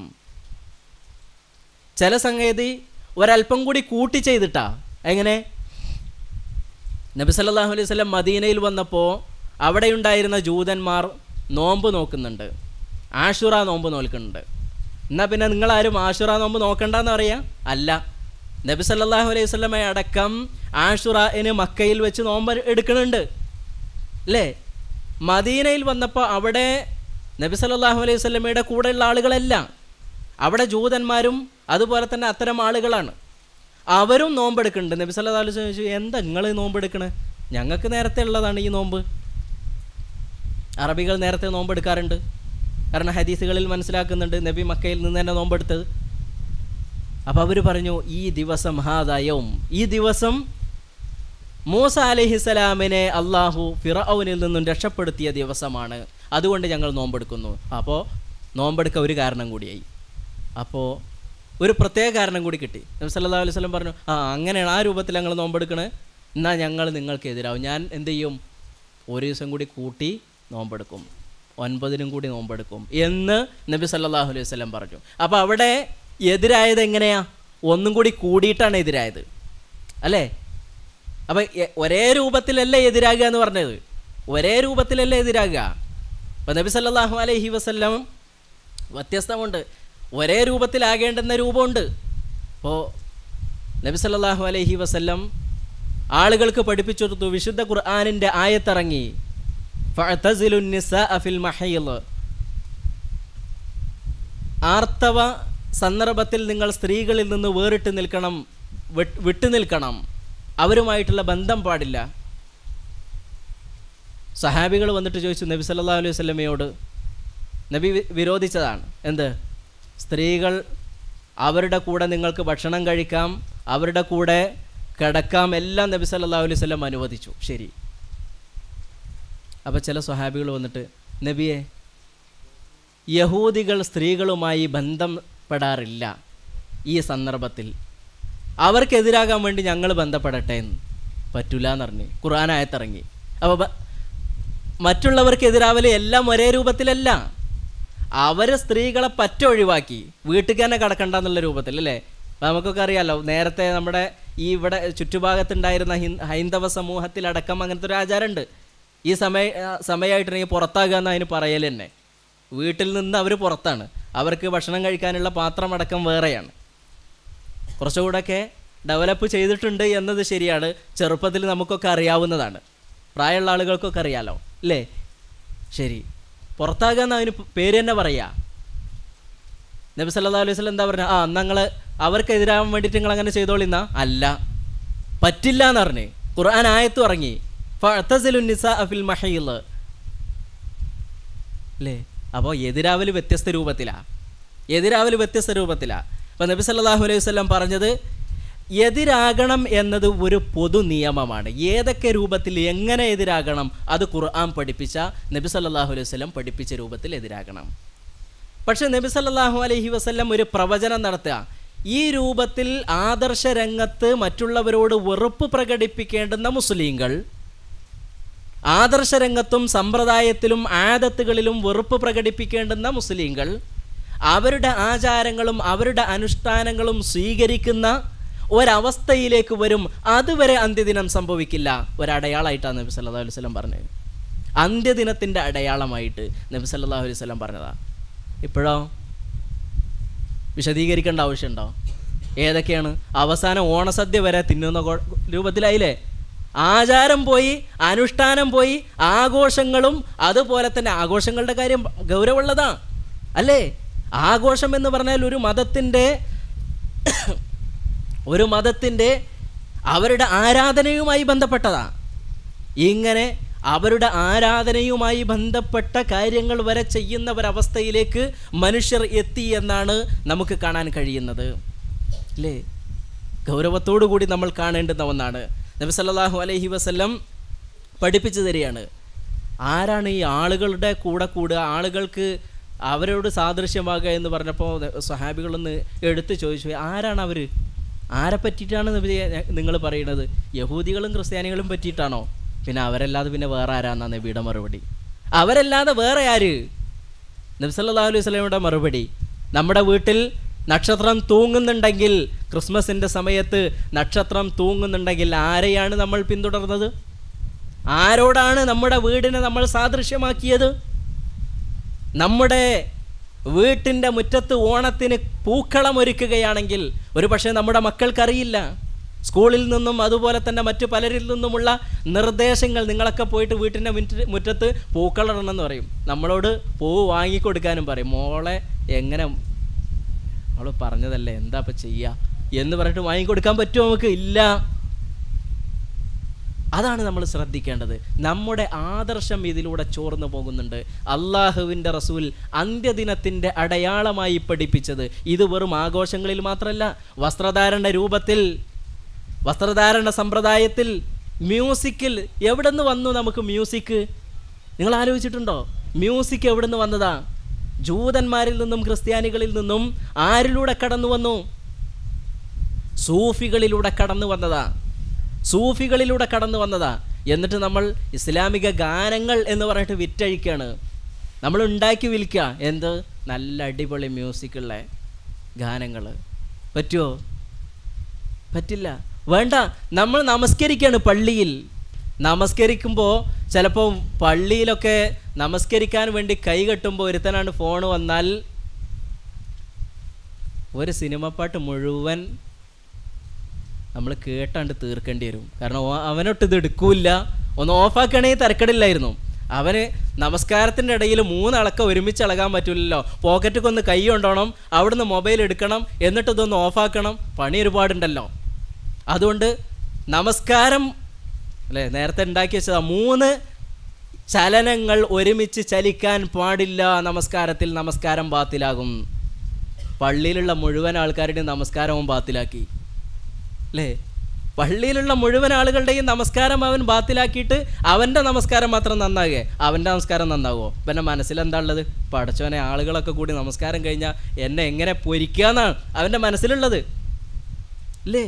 ചില സംഗതി ഒരല്പം കൂടി കൂട്ടി ചെയ്തിട്ടാ എങ്ങനെ നബി സല്ലല്ലാഹു അലൈഹി വസല്ലം മദീനയിൽ വന്നപ്പോൾ അവിടെയുണ്ടായിരുന്ന ജൂതന്മാർ നോമ്പ് നോക്കുന്നുണ്ട് ആഷുറ നോമ്പ് നോക്കുന്നുണ്ട് എന്നാൽ പിന്നെ നിങ്ങളാരും ആഷുറ നോമ്പ് നോക്കണ്ടെന്ന് പറയാ അല്ല നബി സല്ലല്ലാഹു അലൈഹി വസല്ലമ അടക്കം ആഷുറന് മക്കയിൽ വെച്ച് നോമ്പ് എടുക്കുന്നുണ്ട് അല്ലേ മദീനയിൽ വന്നപ്പോൾ അവിടെ നബി സല്ലല്ലാഹു അലൈഹി വസല്ലമയുടെ കൂടെയുള്ള ആളുകളല്ല അവിടെ ജൂതന്മാരും അതുപോലെ തന്നെ അത്തരം ആളുകളാണ് അവരും നോമ്പെടുക്കുന്നുണ്ട് നബി സല്ലല്ലാഹു അലൈഹി വസല്ലം ചോദിച്ചു എന്താ നിങ്ങൾ നോമ്പെടുക്കണേ ഞങ്ങൾക്ക് നേരത്തെ ഉള്ളതാണ് ഈ നോമ്പ് അറബികൾ നേരത്തെ നോമ്പെടുക്കാറുണ്ട് കാരണം ഹദീസുകളിൽ മനസ്സിലാക്കുന്നുണ്ട് നബി മക്കയിൽ നിന്ന് തന്നെ നോമ്പെടുത്തത് അപ്പോൾ അവർ പറഞ്ഞു ഈ ദിവസം ഹാദായവും ഈ ദിവസം മൂസ അലഹിസലാമിനെ അള്ളാഹു ഫിറൌനിൽ നിന്നും രക്ഷപ്പെടുത്തിയ ദിവസമാണ് അതുകൊണ്ട് ഞങ്ങൾ നോമ്പെടുക്കുന്നു അപ്പോൾ നോമ്പെടുക്ക ഒരു കാരണം കൂടിയായി അപ്പോൾ ഒരു പ്രത്യേക കാരണം കൂടി കിട്ടി നബി സല്ലല്ലാഹു അലൈഹി വസല്ലം പറഞ്ഞു ആ അങ്ങനെയാണ് ആ രൂപത്തിൽ ഞങ്ങൾ നോമ്പെടുക്കണേ എന്നാൽ ഞങ്ങൾ നിങ്ങൾക്ക് എതിരാവും ഞാൻ എന്ത് ചെയ്യും ഒരു ദിവസം കൂടി കൂട്ടി നോമ്പെടുക്കും ഒൻപതിനും കൂടി നോമ്പെടുക്കും എന്ന് നബി സല്ലല്ലാഹു അലൈഹി വസല്ലം പറഞ്ഞു അപ്പോൾ അവിടെ എതിരായത് എങ്ങനെയാ ഒന്നും കൂടി കൂടിയിട്ടാണ് എതിരായത് അല്ലേ അപ്പം ഒരേ രൂപത്തിലല്ല എതിരാകുക എന്ന് പറഞ്ഞത് ഒരേ രൂപത്തിലല്ലേ എതിരാകുക അപ്പം നബി സല്ലല്ലാഹു അലൈഹി വസല്ലം വ്യത്യസ്തമുണ്ട് ഒരേ രൂപത്തിലാകേണ്ടുന്ന രൂപമുണ്ട് അപ്പോൾ നബി സല്ലല്ലാഹു അലൈഹി വസല്ലം ആളുകൾക്ക് പഠിപ്പിച്ചു കൊടുത്തു വിശുദ്ധ ഖുർആാനിൻ്റെ ആയത്തിറങ്ങി ഫഅ്തസിലുൻ നിസാഅ ഫിൽ മഹീള് ആർത്തവ സന്ദർഭത്തിൽ നിങ്ങൾ സ്ത്രീകളിൽ നിന്ന് വേറിട്ട് നിൽക്കണം വിട്ട് വിട്ടു നിൽക്കണം അവരുമായിട്ടുള്ള ബന്ധം പാടില്ല സഹാബികൾ വന്നിട്ട് ചോദിച്ചു നബി സല്ലല്ലാഹു അലൈഹി വസല്ലമയോട് നബി വി- വിരോധിച്ചതാണ് എന്ത് സ്ത്രീകൾ അവരുടെ കൂടെ നിങ്ങൾക്ക് ഭക്ഷണം കഴിക്കാം അവരുടെ കൂടെ കിടക്കാം എല്ലാം നബി സല്ലല്ലാഹു അലൈഹി വസല്ലം അനുവദിച്ചു ശരി അപ്പോൾ ചില സ്വഹാബികൾ വന്നിട്ട് നബിയെ യഹൂദികൾ സ്ത്രീകളുമായി ബന്ധപ്പെടാറില്ല ഈ സന്ദർഭത്തിൽ അവർക്കെതിരാകാൻ വേണ്ടി ഞങ്ങൾ ബന്ധപ്പെടട്ടെ എന്ന് പറ്റൂല എന്ന് പറഞ്ഞ് ഖുർആനായത്തിറങ്ങി അപ്പോൾ ബ- മറ്റുള്ളവർക്കെതിരാവല് എല്ലാം ഒരേ രൂപത്തിലല്ല അവർ സ്ത്രീകളെ പറ്റ ഒഴിവാക്കി വീട്ടിൽ തന്നെ കിടക്കണ്ട എന്നുള്ള രൂപത്തിൽ അല്ലേ അപ്പോൾ നമുക്കൊക്കെ അറിയാലോ നേരത്തെ നമ്മുടെ ഈ ഇവിടെ ചുറ്റുഭാഗത്തുണ്ടായിരുന്ന ഹിൻ ഹൈന്ദവ സമൂഹത്തിലടക്കം അങ്ങനത്തെ ഒരു ആചാരമുണ്ട് ഈ സമയ സമയമായിട്ടുണ്ടെങ്കിൽ പുറത്താകുക എന്ന് അതിന് പറയൽ തന്നെ വീട്ടിൽ നിന്ന് അവർ പുറത്താണ് അവർക്ക് ഭക്ഷണം കഴിക്കാനുള്ള പാത്രമടക്കം വേറെയാണ് കുറച്ചുകൂടെയൊക്കെ ഡെവലപ്പ് ചെയ്തിട്ടുണ്ട് എന്നത് ശരിയാണ് ചെറുപ്പത്തിൽ നമുക്കൊക്കെ അറിയാവുന്നതാണ് പ്രായമുള്ള ആളുകൾക്കൊക്കെ അറിയാലോ അല്ലേ ശരി പുറത്താകുക എന്ന് അതിന് പേര് തന്നെ പറയാ നബി സല്ലല്ലാഹു അലൈഹി വസല്ലം എന്താ പറഞ്ഞ ആ നിങ്ങൾ അവർക്കെതിരാകാൻ വേണ്ടിയിട്ട് നിങ്ങൾ അങ്ങനെ ചെയ്തോളിന്നാ അല്ല പറ്റില്ല എന്ന് പറഞ്ഞ് ഖുർആൻ ആയത്ത് ഇറങ്ങി ഫഅ്തസിലുൻ നിസാഅ ഫിൽ മഹീള് അല്ലേ അപ്പോൾ എതിരാവൽ വ്യത്യസ്ത രൂപത്തിലാ എതിരാവൽ വ്യത്യസ്ത രൂപത്തിലാ അപ്പോൾ നബി സല്ലല്ലാഹു അലൈഹി വസല്ലം പറഞ്ഞത് എതിരാകണം എന്നത് ഒരു പൊതു നിയമമാണ് ഏതൊക്കെ രൂപത്തിൽ എങ്ങനെ എതിരാകണം അത് ഖുർആൻ പഠിപ്പിച്ച നബി സല്ലല്ലാഹു അലൈഹി വസല്ലം പഠിപ്പിച്ച രൂപത്തിൽ എതിരാകണം പക്ഷേ നബി സല്ലല്ലാഹു അലൈഹി വസല്ലം ഒരു പ്രവചനം നടത്തുക ഈ രൂപത്തിൽ ആദർശ രംഗത്ത് മറ്റുള്ളവരോട് വെറുപ്പ് പ്രകടിപ്പിക്കേണ്ടുന്ന മുസ്ലിങ്ങൾ ആദർശരംഗത്തും സമ്പ്രദായത്തിലും ആദത്തുകളിലും വെറുപ്പ് പ്രകടിപ്പിക്കേണ്ടുന്ന മുസ്ലിങ്ങൾ അവരുടെ ആചാരങ്ങളും അവരുടെ അനുഷ്ഠാനങ്ങളും സ്വീകരിക്കുന്ന ഒരവസ്ഥയിലേക്ക് വരും അതുവരെ അന്ത്യദിനം സംഭവിക്കില്ല ഒരടയാളമായിട്ടാണ് നബി സല്ലല്ലാഹു അലൈഹി വസല്ലം പറഞ്ഞത് അന്ത്യദിനത്തിൻ്റെ അടയാളമായിട്ട് നബി സല്ലല്ലാഹു അലൈഹി വസല്ലം പറഞ്ഞതാ ഇപ്പോഴോ വിശദീകരിക്കേണ്ട ആവശ്യമുണ്ടോ ഏതൊക്കെയാണ് അവസാനം ഓണസദ്യ വരെ തിന്നുന്ന കൊ- രൂപത്തിലായില്ലേ ആചാരം പോയി അനുഷ്ഠാനം പോയി ആഘോഷങ്ങളും അതുപോലെ തന്നെ ആഘോഷങ്ങളുടെ കാര്യം ഗൗരവമുള്ളതാ അല്ലേ ആഘോഷം എന്ന് പറഞ്ഞാൽ ഒരു മതത്തിൻ്റെ ഒരു മതത്തിൻ്റെ അവരുടെ ആരാധനയുമായി ബന്ധപ്പെട്ടതാ ഇങ്ങനെ അവരുടെ ആരാധനയുമായി ബന്ധപ്പെട്ട കാര്യങ്ങൾ വരെ ചെയ്യുന്ന ഒരവസ്ഥയിലേക്ക് മനുഷ്യർ എത്തി എന്നാണ് നമുക്ക് കാണാൻ കഴിയുന്നത് അല്ലേ ഗൗരവത്തോടു കൂടി നമ്മൾ കാണേണ്ടുന്ന ഒന്നാണ് നബി സല്ലല്ലാഹു അലൈഹി വസല്ലം പഠിപ്പിച്ചു തരികയാണ് ആരാണ് ഈ ആളുകളുടെ കൂടെ കൂടുക ആളുകൾക്ക് അവരോട് സാദൃശ്യമാകുക എന്ന് പറഞ്ഞപ്പോൾ സഹാബികളൊന്ന് എടുത്ത് ചോദിച്ചു ആരാണ് അവർ ആരെ പറ്റിയിട്ടാണ് നിങ്ങൾ പറയുന്നത് യഹൂദികളും ക്രിസ്ത്യാനികളും പറ്റിയിട്ടാണോ പിന്നെ അവരല്ലാതെ പിന്നെ വേറെ ആരാന്നാ നബിയുടെ മറുപടി അവരല്ലാതെ വേറെ ആര് നബ്സല്ലാ അലൈഹി സ്വലമിയുടെ മറുപടി നമ്മുടെ വീട്ടിൽ നക്ഷത്രം തൂങ്ങുന്നുണ്ടെങ്കിൽ ക്രിസ്മസിൻ്റെ സമയത്ത് നക്ഷത്രം തൂങ്ങുന്നുണ്ടെങ്കിൽ ആരെയാണ് നമ്മൾ പിന്തുടർന്നത് ആരോടാണ് നമ്മുടെ വീടിനെ നമ്മൾ സാദൃശ്യമാക്കിയത് നമ്മുടെ വീട്ടിൻ്റെ മുറ്റത്ത് ഓണത്തിന് പൂക്കളം ഒരുക്കുകയാണെങ്കിൽ ഒരു പക്ഷേ നമ്മുടെ മക്കൾക്കറിയില്ല സ്കൂളിൽ നിന്നും അതുപോലെ തന്നെ മറ്റു പലരിൽ നിന്നുമുള്ള നിർദ്ദേശങ്ങൾ നിങ്ങളൊക്കെ പോയിട്ട് വീട്ടിൻ്റെ മുറ്റ മുറ്റത്ത് പൂക്കളിടണം എന്ന് പറയും നമ്മളോട് പൂവ് വാങ്ങിക്കൊടുക്കാനും പറയും മോളെ എങ്ങനെ അവൾ പറഞ്ഞതല്ലേ എന്താ ഇപ്പം ചെയ്യുക എന്ന് പറഞ്ഞിട്ട് വാങ്ങിക്കൊടുക്കാൻ പറ്റുമോ നമുക്ക് ഇല്ല അതാണ് നമ്മൾ ശ്രദ്ധിക്കേണ്ടത് നമ്മുടെ ആദർശം ഇതിലൂടെ ചോർന്നു പോകുന്നുണ്ട് അള്ളാഹുവിൻ്റെ റസൂൽ അന്ത്യദിനത്തിൻ്റെ അടയാളമായി പഠിപ്പിച്ചത് ഇത് വെറും ആഘോഷങ്ങളിൽ മാത്രമല്ല വസ്ത്രധാരണ രൂപത്തിൽ വസ്ത്രധാരണ സമ്പ്രദായത്തിൽ മ്യൂസിക്കിൽ എവിടെ നിന്ന് വന്നു നമുക്ക് മ്യൂസിക് നിങ്ങൾ ആലോചിച്ചിട്ടുണ്ടോ മ്യൂസിക് എവിടെ നിന്ന് വന്നതാ ജൂതന്മാരിൽ നിന്നും ക്രിസ്ത്യാനികളിൽ നിന്നും ആരിലൂടെ കടന്നു വന്നു സൂഫികളിലൂടെ കടന്നു വന്നതാ സൂഫികളിലൂടെ കടന്നു വന്നതാ എന്നിട്ട് നമ്മൾ ഇസ്ലാമിക ഗാനങ്ങൾ എന്ന് പറഞ്ഞിട്ട് വിറ്റഴിക്കുകയാണ് നമ്മൾ ഉണ്ടാക്കി വിൽക്കുക എന്ത് നല്ല അടിപൊളി മ്യൂസിക്കുള്ള ഗാനങ്ങൾ പറ്റുമോ പറ്റില്ല വേണ്ട നമ്മൾ നമസ്കരിക്കുകയാണ് പള്ളിയിൽ നമസ്കരിക്കുമ്പോൾ ചിലപ്പോൾ പള്ളിയിലൊക്കെ നമസ്കരിക്കാൻ വേണ്ടി കൈ കെട്ടുമ്പോൾ ഒരുത്തനാണ് ഫോൺ വന്നാൽ ഒരു സിനിമ പാട്ട് മുഴുവൻ നമ്മൾ കേട്ടാണ്ട് തീർക്കേണ്ടി വരും കാരണം ഓ- അവനൊട്ട് ഇത് എടുക്കൂല ഒന്ന് ഓഫാക്കണമെങ്കിൽ തിരക്കടില്ലായിരുന്നു അവന് നമസ്കാരത്തിൻ്റെ ഇടയിൽ മൂന്നളക്ക ഒരുമിച്ച് ഇളകാൻ പറ്റില്ലല്ലോ പോക്കറ്റിൽ ഒന്ന് കൈ കൊണ്ടോണം അവിടുന്ന് മൊബൈൽ എടുക്കണം എന്നിട്ട് ഇതൊന്ന് ഓഫാക്കണം പണി ഒരുപാടുണ്ടല്ലോ അതുകൊണ്ട് നമസ്കാരം അല്ലേ നേരത്തെ ഉണ്ടാക്കി വെച്ചതാ മൂന്ന് ചലനങ്ങൾ ഒരുമിച്ച് ചലിക്കാൻ പാടില്ല നമസ്കാരത്തിൽ നമസ്കാരം ബാത്തിലാകും പള്ളിയിലുള്ള മുഴുവൻ ആൾക്കാരുടെയും നമസ്കാരവും ബാത്തിലാക്കി അല്ലേ പള്ളിയിലുള്ള മുഴുവൻ ആളുകളുടെയും നമസ്കാരം അവൻ ബാത്തിലാക്കിയിട്ട് അവൻ്റെ നമസ്കാരം മാത്രം നന്നാകെ അവൻ്റെ നമസ്കാരം നന്നാകുമോ പിന്നെ മനസ്സിലെന്താ ഉള്ളത് പടച്ചോനെ ആളുകളൊക്കെ കൂടി നമസ്കാരം കഴിഞ്ഞാൽ എന്നെ എങ്ങനെ പൊരിക്കാന്നാണ് അവൻ്റെ മനസ്സിലുള്ളത് അല്ലേ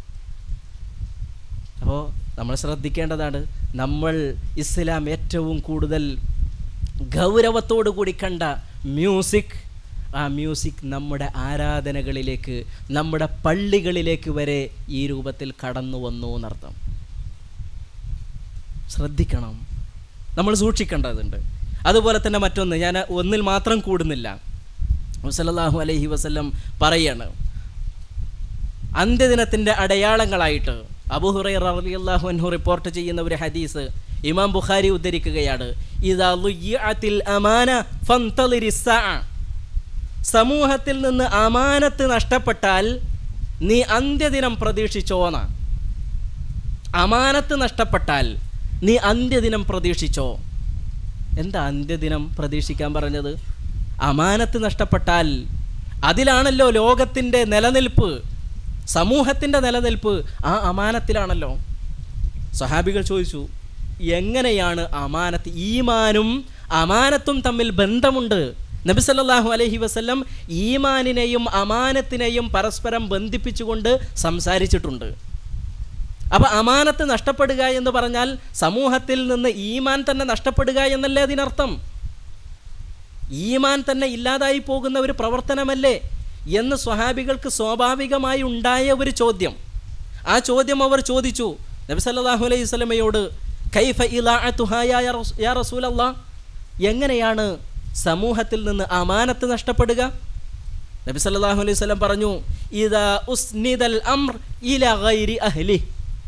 അപ്പോൾ നമ്മൾ ശ്രദ്ധിക്കേണ്ടതാണ് നമ്മൾ ഇസ്ലാം ഏറ്റവും കൂടുതൽ ഗൗരവത്തോടു കൂടി കണ്ട മ്യൂസിക് ആ മ്യൂസിക് നമ്മുടെ ആരാധനകളിലേക്ക് നമ്മുടെ പള്ളികളിലേക്ക് വരെ ഈ രൂപത്തിൽ കടന്നു വന്നു എന്നർത്ഥം ശ്രദ്ധിക്കണം നമ്മൾ സൂക്ഷിക്കേണ്ടതുണ്ട് അതുപോലെ തന്നെ മറ്റൊന്ന് ഞാൻ ഒന്നിൽ മാത്രം കൂടുന്നില്ല സല്ലല്ലാഹു അലൈഹി വസല്ലം പറയാണ് അന്ത്യദിനത്തിൻ്റെ അടയാളങ്ങളായിട്ട് അബൂഹുറൈറ റളിയല്ലാഹു അൻഹു റിപ്പോർട്ട് ചെയ്യുന്ന ഒരു ഹദീസ് ഇമാം ബുഖാരി ഉദ്ധരിക്കുകയാണ് ഇദാ ളുയ്യഅത്തിൽ അമാന ഫന്തളിരി സ്സാഅ സമൂഹത്തിൽ നിന്ന് അമാനത്ത് നഷ്ടപ്പെട്ടാൽ നീ അന്ത്യദിനം പ്രതീക്ഷിച്ചോന്ന അമാനത്ത് നഷ്ടപ്പെട്ടാൽ നീ അന്ത്യദിനം പ്രതീക്ഷിച്ചോ എന്താ അന്ത്യദിനം പ്രതീക്ഷിക്കാൻ പറഞ്ഞത് അമാനത്ത് നഷ്ടപ്പെട്ടാൽ അതിലാണല്ലോ ലോകത്തിൻ്റെ നിലനിൽപ്പ് സമൂഹത്തിൻ്റെ നിലനിൽപ്പ് ആ അമാനത്തിലാണല്ലോ സഹാബികൾ ചോദിച്ചു എങ്ങനെയാണ് അമാനത്ത് ഈമാനും അമാനത്തും തമ്മിൽ ബന്ധമുണ്ട് നബി സല്ലല്ലാഹു അലൈഹി വസല്ലം ഈമാനിനെയും അമാനത്തിനെയും പരസ്പരം ബന്ധിപ്പിച്ചുകൊണ്ട് സംസാരിച്ചിട്ടുണ്ട് അപ്പോൾ അമാനത്ത് നഷ്ടപ്പെടുക എന്ന് പറഞ്ഞാൽ സമൂഹത്തിൽ നിന്ന് ഈമാൻ തന്നെ നഷ്ടപ്പെടുക എന്നല്ലേ അതിനർത്ഥം ഈമാൻ തന്നെ ഇല്ലാതായി പോകുന്ന ഒരു പ്രവർത്തനമല്ലേ എന്ന് സ്വഹാബികൾക്ക് സ്വാഭാവികമായി ഉണ്ടായ ഒരു ചോദ്യം ആ ചോദ്യം അവർ ചോദിച്ചു നബി സല്ലല്ലാഹു അലൈഹി വസല്ലമയോട് കൈഫ ഇലാഅത്തുഹാ യാ റസൂ- യാ റസൂലല്ലാ എങ്ങനെയാണ് സമൂഹത്തിൽ നിന്ന് അമാനത്ത് നഷ്ടപ്പെടുക നബി സല്ലല്ലാഹു അലൈഹി വസല്ലം പറഞ്ഞു ഇദാ ഉസ്നിദൽ അംർ ഇലാ ഗൈരി അഹ്ലി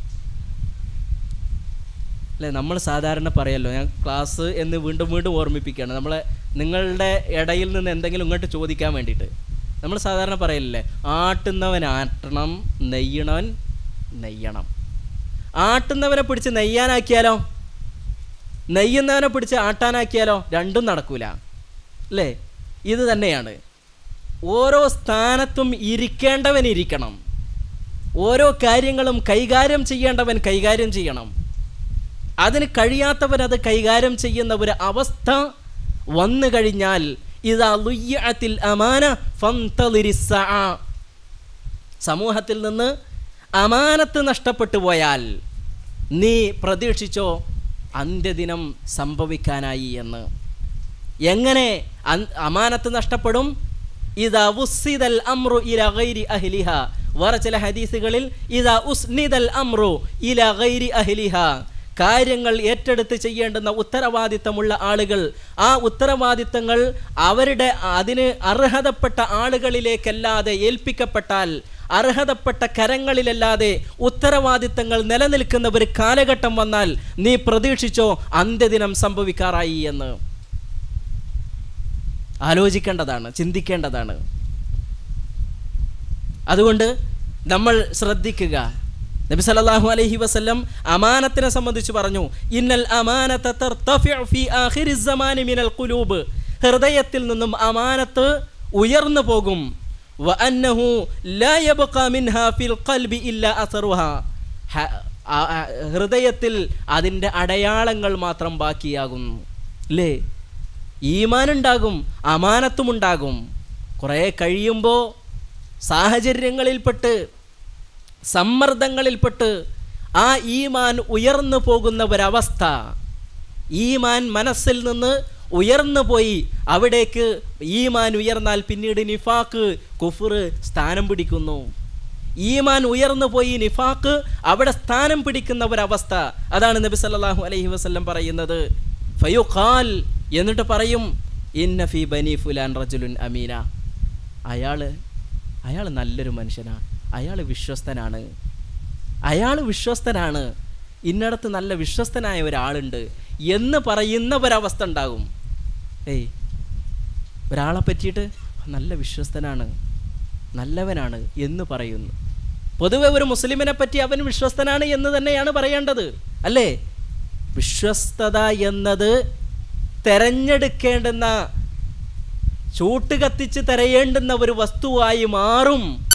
അല്ലേ നമ്മൾ സാധാരണ പറയല്ലോ ഞാൻ ക്ലാസ് എന്ന് വീണ്ടും വീണ്ടും ഓർമ്മിപ്പിക്കുകയാണ് നമ്മളെ നിങ്ങളുടെ ഇടയിൽ നിന്ന് എന്തെങ്കിലും ഇങ്ങോട്ട് ചോദിക്കാൻ വേണ്ടിയിട്ട് നമ്മൾ സാധാരണ പറയലില്ലേ ആട്ടുന്നവൻ ആട്ടണം നെയ്യണവൻ നെയ്യണം ആട്ടുന്നവനെ പിടിച്ച് നെയ്യാനാക്കിയാലോ നെയ്യുന്നവനെ പിടിച്ച് ആട്ടാനാക്കിയാലോ രണ്ടും നടക്കൂല അല്ലേ ഇത് തന്നെയാണ് ഓരോ സ്ഥാനത്തും ഇരിക്കേണ്ടവൻ ഇരിക്കണം ഓരോ കാര്യങ്ങളും കൈകാര്യം ചെയ്യേണ്ടവൻ കൈകാര്യം ചെയ്യണം അതിന് കഴിയാത്തവൻ അത് കൈകാര്യം ചെയ്യുന്ന ഒരു അവസ്ഥ വന്നു കഴിഞ്ഞാൽ ഇതാ ലുയ്യത്തിൽ അമാന ഫന്തളിരിസ സമൂഹത്തിൽ നിന്ന് അമാനത്ത് നഷ്ടപ്പെട്ടു പോയാൽ നീ പ്രതീക്ഷിച്ചോ അന്ത്യദിനം സംഭവിക്കാനായി എന്ന് എങ്ങനെ അൻ- അമാനത്ത് നഷ്ടപ്പെടും ഇതാ ഉസ്സിദൽ അമ്രു ഇല ഗൈരി അഹ്ലിഹ വേറെ ചില ഹദീസുകളിൽ ഇതാ ഉസ്നിദൽ അമ്രു ഇല ഗൈരി അഹ്ലിഹ കാര്യങ്ങൾ ഏറ്റെടുത്ത് ചെയ്യേണ്ടുന്ന ഉത്തരവാദിത്തമുള്ള ആളുകൾ ആ ഉത്തരവാദിത്തങ്ങൾ അവരുടെ അതിന് അർഹതപ്പെട്ട ആളുകളിലേക്കല്ലാതെ ഏൽപ്പിക്കപ്പെട്ടാൽ അർഹതപ്പെട്ട കരങ്ങളിലല്ലാതെ ഉത്തരവാദിത്തങ്ങൾ നിലനിൽക്കുന്ന ഒരു കാലഘട്ടം വന്നാൽ നീ പ്രതീക്ഷിച്ചോ അന്ത്യദിനം സംഭവിക്കാറായി എന്ന് ആലോചിക്കേണ്ടതാണ് ചിന്തിക്കേണ്ടതാണ് അതുകൊണ്ട് നമ്മൾ ശ്രദ്ധിക്കുക നബി സല്ലല്ലാഹു അലൈഹി വസല്ലം അമാനത്തിനെ സംബന്ധിച്ച് പറഞ്ഞു ഇന്നൽ അമാനത തർതഫിഉ ഫീ ആഖിരി സമാനി മിനൽ ഖുലൂബ് ഹൃദയത്തിൽ നിന്നും അമാനത്ത് ഉയർന്നു പോകും വ അന്നഹു ലാ യബ്ഖാ മിൻഹാ ഫിൽ ഖൽബി ഇല്ലാ അസറുഹാ ഹ- ആ- ആ- ഹൃദയത്തിൽ അതിൻ്റെ അടയാളങ്ങൾ മാത്രം ബാക്കിയാകുന്നു അല്ലേ ഈമാനുണ്ടാകും അമാനത്തുമുണ്ടാകും കുറേ കഴിയുമ്പോൾ സാഹചര്യങ്ങളിൽപ്പെട്ട് സമ്മർദ്ദങ്ങളിൽപ്പെട്ട് ആ ഈമാൻ ഉയർന്നു പോകുന്ന ഒരവസ്ഥ ഈമാൻ മനസ്സിൽ നിന്ന് ഉയർന്നു പോയി അവിടേക്ക് ഈമാൻ ഉയർന്നാൽ പിന്നീട് നിഫാക്ക് കുഫർ സ്ഥാനം പിടിക്കുന്നു ഈമാൻ ഉയർന്നു പോയി നിഫാക്ക് അവിടെ സ്ഥാനം പിടിക്കുന്ന ഒരവസ്ഥ അതാണ് നബി സല്ലല്ലാഹു അലൈഹി വസല്ലം പറയുന്നത് ഫയുഖാൽ എന്നിട്ട് പറയും ഇന്ന ഫി ബനി ഫുലാൻ റജുലുൻ അമീന അയാൾ അയാൾ നല്ലൊരു മനുഷ്യനാണ് അയാൾ വിശ്വസ്തനാണ് അയാൾ വിശ്വസ്തനാണ് ഇന്നടത്ത് നല്ല വിശ്വസ്തനായ ഒരാളുണ്ട് എന്ന് പറയുന്ന ഒരവസ്ഥ ഉണ്ടാകും ഏയ് ഒരാളെ പറ്റിയിട്ട് നല്ല വിശ്വസ്തനാണ് നല്ലവനാണ് എന്ന് പറയുന്നു പൊതുവെ ഒരു മുസ്ലിമിനെ പറ്റി അവൻ വിശ്വസ്തനാണ് എന്ന് തന്നെയാണ് പറയേണ്ടത് അല്ലേ വിശ്വസ്തത എന്നത് തെരഞ്ഞെടുക്കേണ്ടുന്ന ചൂട്ട് കത്തിച്ച് തിരയേണ്ടുന്ന ഒരു വസ്തുവായി മാറും